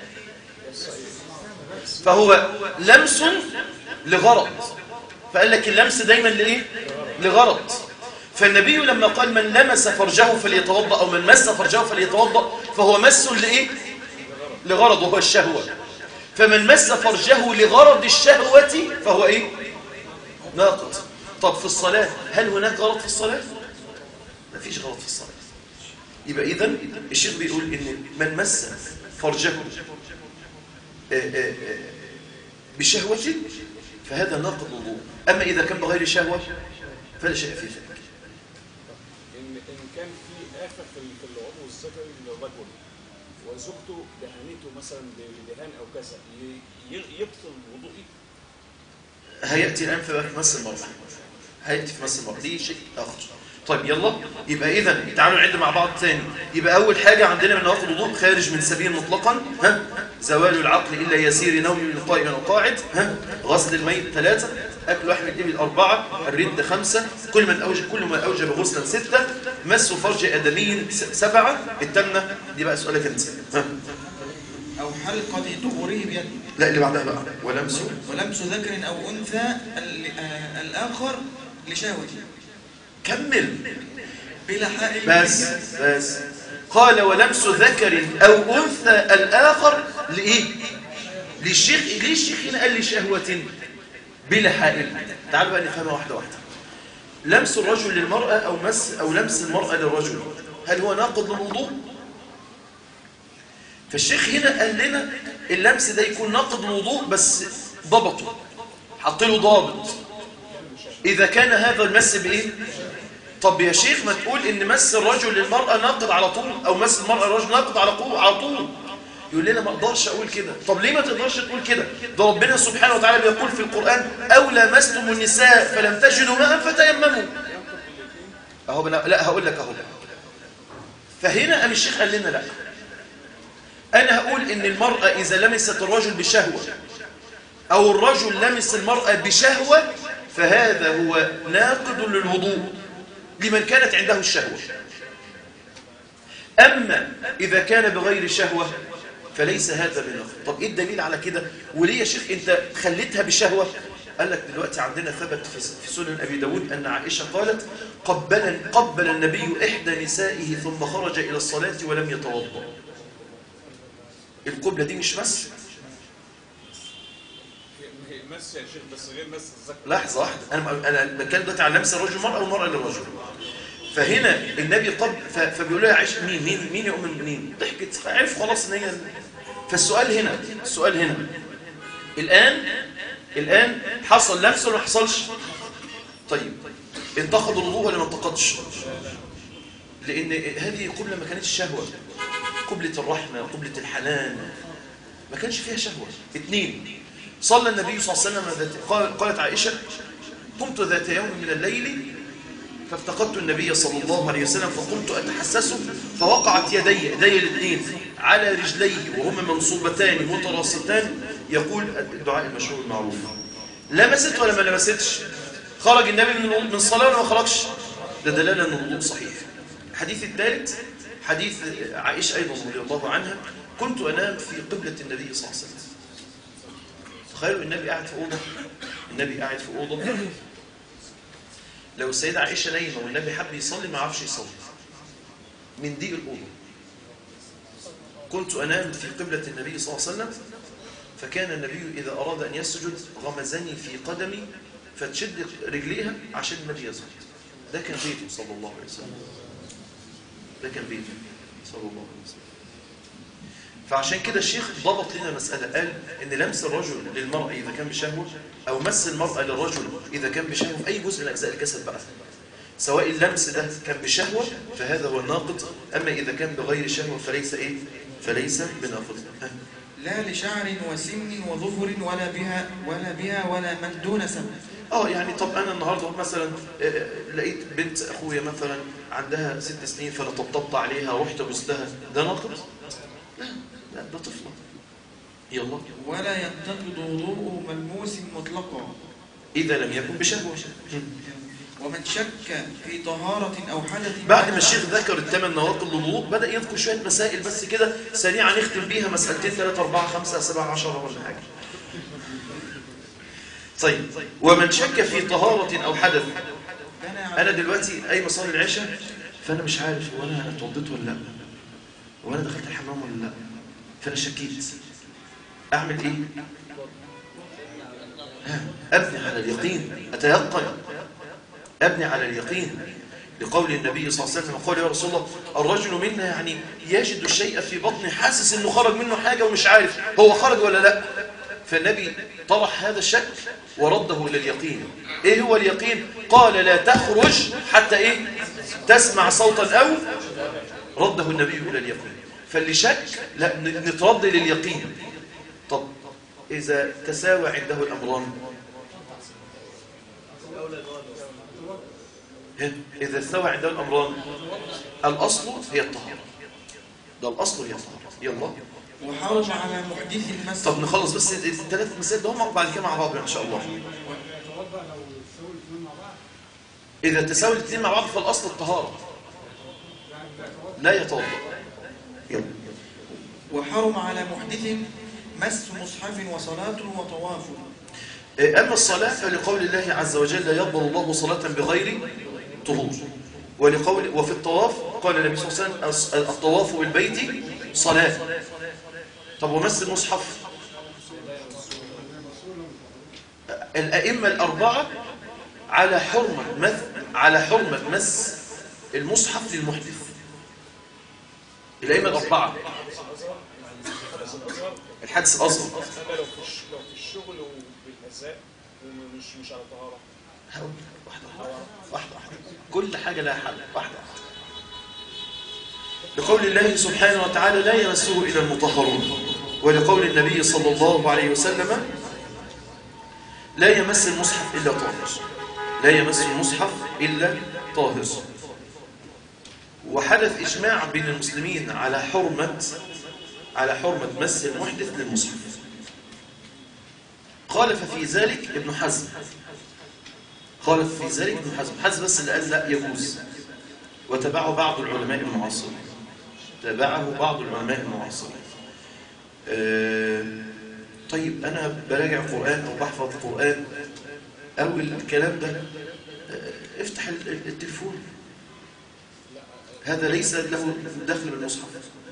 فهو لمس لغرض فقال لك اللمس دايما لإيه لغرض فالنبي لما قال من لمس فرجه فليتوضأ أو من مس فرجه فليتوضأ فهو مس لإيه لغرض وهو الشهوة فمن مس فرجه لغرض الشهوة فهو إيه ناقض طب في الصلاة هل هناك غرض في الصلاة ما فيش غرض في الصلاة يبقى إذا الشيخ بيقول إن من مس فرجه آه، آه، آه، بشهوة فهذا ناقض وضوء أما إذا كان بغير شهوة فلا شيء في ذلك ان ان كان في آفة في ال- في العضو الذكري للرجل وزوجته دهنته مثلا بدهان او كذا ي- ي- يبطل وضوئي هيأتي الآن في مس المرأة هيأتي في مس المرأة دي شيء آخر طيب يلا يبقى إذا تعالوا نعد مع بعض تاني يبقى أول حاجة عندنا من نواقض الوضوء خارج من سبيل مطلقا ها زوال العقل إلا يسير نوم من قائم أو قاعد ها غسل الميت ثلاثة أكل لحم الإبل أربعة الرد خمسة كل من أوجب كل ما أوجب غسلا ستة مس فرج آدمي س- سبعة التامنة دي بقى سؤالك أنت ها أو حلقة دبره بيده لا اللي بعدها بقى ولمسه ولمس ذكر أو أنثى ال- آه، الآخر لشهوة كمل بلا حائل بس بس قال ولمس ذكر أو أنثى الآخر لإيه للشيخ ليه الشيخ هنا قال لي شهوة بلا حائل تعالوا بقى نفهمها واحدة واحدة لمس الرجل للمرأة أو مس أو لمس المرأة للرجل هل هو ناقض للوضوء فالشيخ هنا قال لنا اللمس ده يكون ناقض للوضوء بس ضبطه حط له ضابط إذا كان هذا المس بإيه طب يا شيخ ما تقول ان مس الرجل للمرأة ناقض على طول او مس المرأة للرجل ناقض على طول على طول يقول لنا ما اقدرش اقول كده طب ليه ما تقدرش تقول كده ده ربنا سبحانه وتعالى بيقول في القرآن او لمستم النساء فلم تجدوا ماء فتيمموا اهو بنا... لا هقول لك اهو فهنا قام الشيخ قال لنا لا انا هقول ان المرأة اذا لمست الرجل بشهوة او الرجل لمس المرأة بشهوة فهذا هو ناقض للوضوء لمن كانت عنده الشهوة أما إذا كان بغير شهوة فليس هذا بنقض طب إيه الدليل على كده وليه يا شيخ أنت خليتها بشهوة قال لك دلوقتي عندنا ثبت في في سنن أبي داود أن عائشة قالت قبل, قبل النبي إحدى نسائه ثم خرج إلى الصلاة ولم يتوضأ القبلة دي مش مس هي مس يا شيخ بس غير مس الذكر لحظة واحدة أنا أنا بتكلم دلوقتي عن لمس الرجل المرأة والمرأة للرجل فهنا النبي قبل ف- فبيقول لها عائشة مين مين مين يا أم المؤمنين ضحكت عرف خلاص إن هي فالسؤال هنا السؤال هنا الآن الآن حصل لمس ولا ما حصلش طيب انتقد الوضوء ولا ما انتقدش لأن هذه قبلة ما كانتش شهوة قبلة الرحمة قبلة الحنان ما كانش فيها شهوة اثنين صلى النبي صلى الله عليه وسلم ذات قال- قالت عائشة قمت ذات يوم من الليل فافتقدت النبي صلى الله عليه وسلم فقمت أتحسسه فوقعت يدي يدي الاثنين على رجليه وهما منصوبتان متراصتان يقول الدعاء المشهور المعروف لمست ولا ما لمستش خرج النبي من من صلاة ولا ما خرجش ده دلالة أن الوضوء صحيح الحديث الثالث حديث عائشة أيضا رضي الله عنها كنت أنام في قبلة النبي صلى الله عليه وسلم تخيلوا النبي قاعد في أوضة النبي قاعد في أوضة لو السيدة عائشة نايمة والنبي حب يصلي ما عرفش يصلي من دي الأوضة كنت أنام في قبلة النبي صلى الله عليه وسلم فكان النبي إذا أراد أن يسجد غمزني في قدمي فتشد رجليها عشان النبي يسجد ده كان بيته صلى الله عليه وسلم ده كان بيته صلى الله عليه وسلم فعشان كده الشيخ ضبط لنا مسألة قال إن لمس الرجل للمرأة إذا كان بشهوة أو مس المرأة للرجل إذا كان بشهوة في أي جزء من أجزاء الجسد بقى سواء اللمس ده كان بشهوة فهذا هو الناقض أما إذا كان بغير شهوة فليس إيه فليس بناقض لا لشعر وسن وظفر ولا بها ولا بها ولا من دون سن اه يعني طب انا النهارده مثلا آه، لقيت بنت اخويا مثلا عندها ست سنين فانا طبطبت عليها رحت بوستها ده ناقض لا لا ده طفله يلا ولا ينتقض وضوء ملموس مطلقا اذا لم يكن بشهوه ومن شك في طهارة أو حدث بعد ما الشيخ ذكر الثمان نواقض للوضوء بدأ يذكر شوية مسائل بس كده سريعا نختم بيها مسألتين ثلاثة أربعة خمسة سبعة عشرة ولا حاجة طيب ومن شك في طهارة أو حدث بنى على أنا دلوقتي أي مصلي العشاء فأنا مش عارف هو أنا اتوضيت ولا لا هو أنا دخلت الحمام ولا لا فأنا شكيت أعمل إيه؟ ها، أبني على اليقين أتيقن أبني على اليقين لقول النبي صلى الله عليه وسلم قال يا رسول الله الرجل منا يعني يجد الشيء في بطنه حاسس انه خرج منه حاجة ومش عارف هو خرج ولا لا فالنبي طرح هذا الشك ورده إلى اليقين ايه هو اليقين قال لا تخرج حتى ايه تسمع صوتا او رده النبي إلى اليقين فاللي شك لا نترد لليقين طب إذا تساوى عنده الأمران ها؟ إذا استوى عنده الأمران الأصل هي الطهارة ده الأصل هي الطهارة يلا وحرم على محدث المسجد طب نخلص بس الثلاث مسائل ده هم بعد كده مع بعض إن شاء الله إذا تساوي الاثنين مع بعض فالأصل الطهارة لا يتوضأ يلا وحرم على محدث مس مصحف وصلاة وطواف أما الصلاة فلقول الله عز وجل لا يقبل الله صلاة بغير طهور ولقول وفي الطواف قال النبي صلى الله عليه وسلم الطواف بالبيت صلاة طب ومس المصحف الأئمة الأربعة على حرمة مس على حرمة مس المصحف للمحدث الأئمة الأربعة الحدث الأصغر انا لو في الش- لو في الشغل وبالهزاء ومش مش على طهاره هقول واحدة واحدة واحدة واحدة كل حاجة لها حل واحدة واحدة لقول الله سبحانه وتعالى لا يمسه إلا المطهرون ولقول النبي صلى الله عليه وسلم لا يمس المصحف إلا طاهر لا يمس المصحف إلا طاهر وحدث إجماع بين المسلمين على حرمة على حرمة مس المحدث للمصحف خالف في ذلك ابن حزم خالف في ذلك ابن حزم حزم بس اللي قال لا يجوز وتبعه بعض العلماء المعاصرين تبعه بعض العلماء المعاصرين آه، طيب أنا براجع قرآن أو بحفظ قرآن أو الكلام ده آه، افتح ال- ال- التليفون هذا ليس له دخل بالمصحف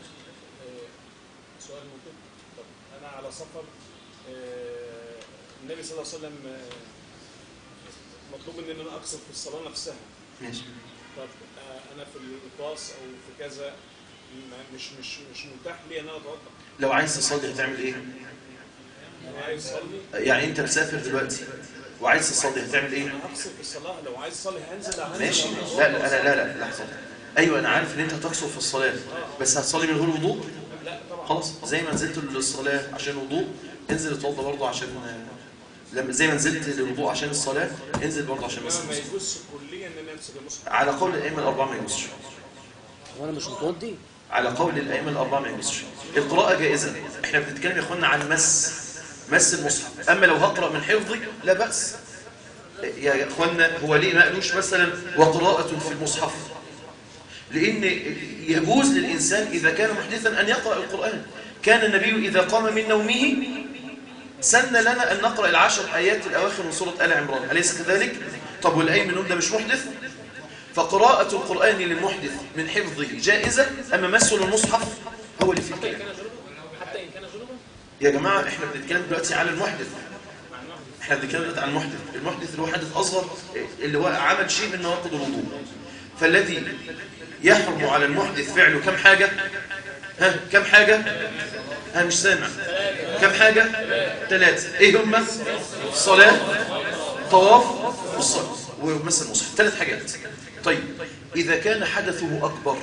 سؤال ممكن طب انا على سفر آه، النبي صلى الله عليه وسلم آه، مطلوب مني ان انا اقصر في الصلاه نفسها ماشي طب آه، انا في الباص او في كذا ما- مش مش مش متاح لي ان انا اتوضا لو عايز تصلي هتعمل ايه انا عايز اصلي يعني انت مسافر دلوقتي وعايز تصلي هتعمل ايه انا هقصر في الصلاه لو عايز اصلي هنزل هنزل ماشي هنزل. لا لا لا لا لا لحظة ايوه انا عارف ان انت هتقصر في الصلاة بس هتصلي من غير وضوء لا طبعا خلاص زي ما نزلت للصلاة عشان وضوء انزل اتوضى برضه عشان لما زي ما نزلت للوضوء عشان الصلاة انزل برضه عشان بس انما ما المصحف. يجوزش كليا ان انا امسك المصحف على قول الائمة الاربعة ما يجوزش وانا مش متوضي على قول الائمة الاربعة ما يجوزش القراءة جائزة احنا بنتكلم يا اخوانا عن مس مس المصحف اما لو هقرأ من حفظي لا بأس يا اخوانا هو ليه ما قالوش مثلا وقراءة في المصحف لأن يجوز للإنسان إذا كان محدثا أن يقرأ القرآن كان النبي إذا قام من نومه سن لنا أن نقرأ العشر آيات الأواخر من سورة آل عمران أليس كذلك؟ طب والأي منهم ده مش محدث؟ فقراءة القرآن للمحدث من حفظه جائزة أما مسه للمصحف هو اللي فيه الكلام حتى ان كان جنوبا يا جماعة احنا بنتكلم دلوقتي على المحدث احنا بنتكلم دلوقتي عن المحدث المحدث اللي هو حدث أصغر اللي هو عمل شيء من نواقض الوضوء فالذي يحرم على المحدث فعله كم حاجة ها كم حاجة ها مش سامع كم حاجة ثلاثة ايه هم الصلاة طواف والصلاة ومثل المصحف ثلاث حاجات طيب إذا كان حدثه أكبر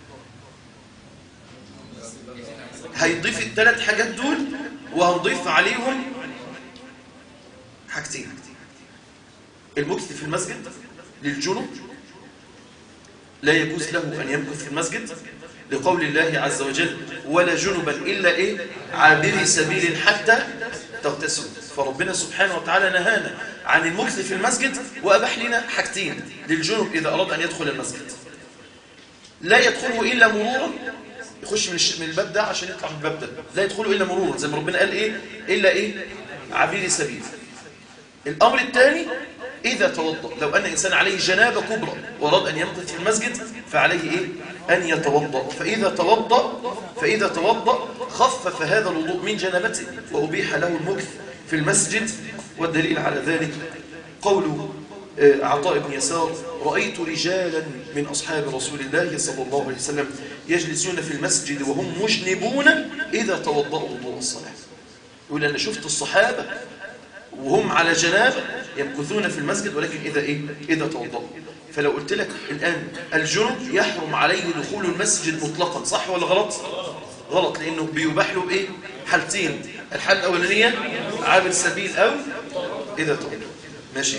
هيضيف الثلاث حاجات دول وهنضيف عليهم حاجتين المكث في المسجد للجنب لا يجوز له أن يمكث في المسجد لقول الله عز وجل ولا جنبا إلا إيه عابري سبيل حتى تغتسلوا فربنا سبحانه وتعالى نهانا عن المكث في المسجد وأباح لنا حاجتين للجنب إذا أراد أن يدخل المسجد لا يدخله إلا مرورا يخش من, الش... من الباب ده عشان يطلع من الباب ده لا يدخله إلا مرورا زي ما ربنا قال إيه إلا إيه عبير سبيل الأمر الثاني إذا توضأ لو أن إنسان عليه جنابة كبرى وأراد أن يمكث في المسجد فعليه إيه أن يتوضأ فإذا توضأ فإذا توضأ خفف هذا الوضوء من جنابته وأبيح له المكث في المسجد والدليل على ذلك قول آه، عطاء بن يسار رأيت رجالا من أصحاب رسول الله صلى الله عليه وسلم يجلسون في المسجد وهم مجنبون إذا توضأوا وضوء الصلاة يقول أنا شفت الصحابة وهم على جنابة يمكثون في المسجد ولكن إذا إيه؟ إذا توضأوا فلو قلت لك الآن الجنب يحرم عليه دخول المسجد مطلقا صح ولا غلط؟ غلط لأنه بيباح له بإيه؟ حالتين الحالة الأولانية عابر سبيل أو إذا توضأ ماشي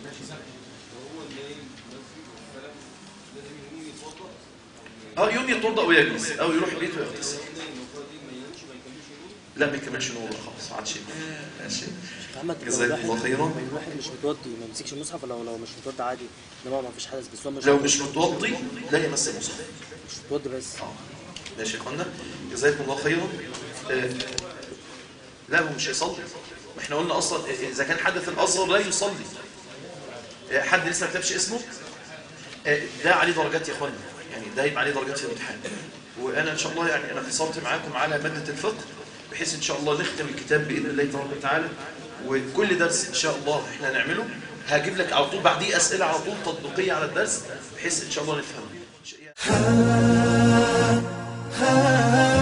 اه يوم يتوضأ ويجلس أو يروح بيته ويغتسل لا ما يكملش نور خالص ما عادش ماشي محمد لو جزاك الواحد الله خيرا. لو الواحد مش متوضي ما يمسكش المصحف ولا لو مش متوضي عادي انما ما فيش حدث بس هو مش لو مش متوضي لا يمس المصحف مش متوضي بس ماشي يا اخوانا جزاكم الله خيرا آه، لا هو مش هيصلي ما احنا قلنا اصلا اذا كان حدث الاصغر لا يصلي آه، حد لسه ما كتبش اسمه آه، ده عليه درجات يا اخوانا يعني ده يبقى عليه درجات في الامتحان وانا ان شاء الله يعني انا اتصلت معاكم على ماده الفقه بحيث ان شاء الله نختم الكتاب باذن الله تبارك وتعالى وكل درس ان شاء الله احنا نعمله هجيب لك على طول بعديه اسئله على طول تطبيقيه على الدرس بحيث ان شاء الله نفهمه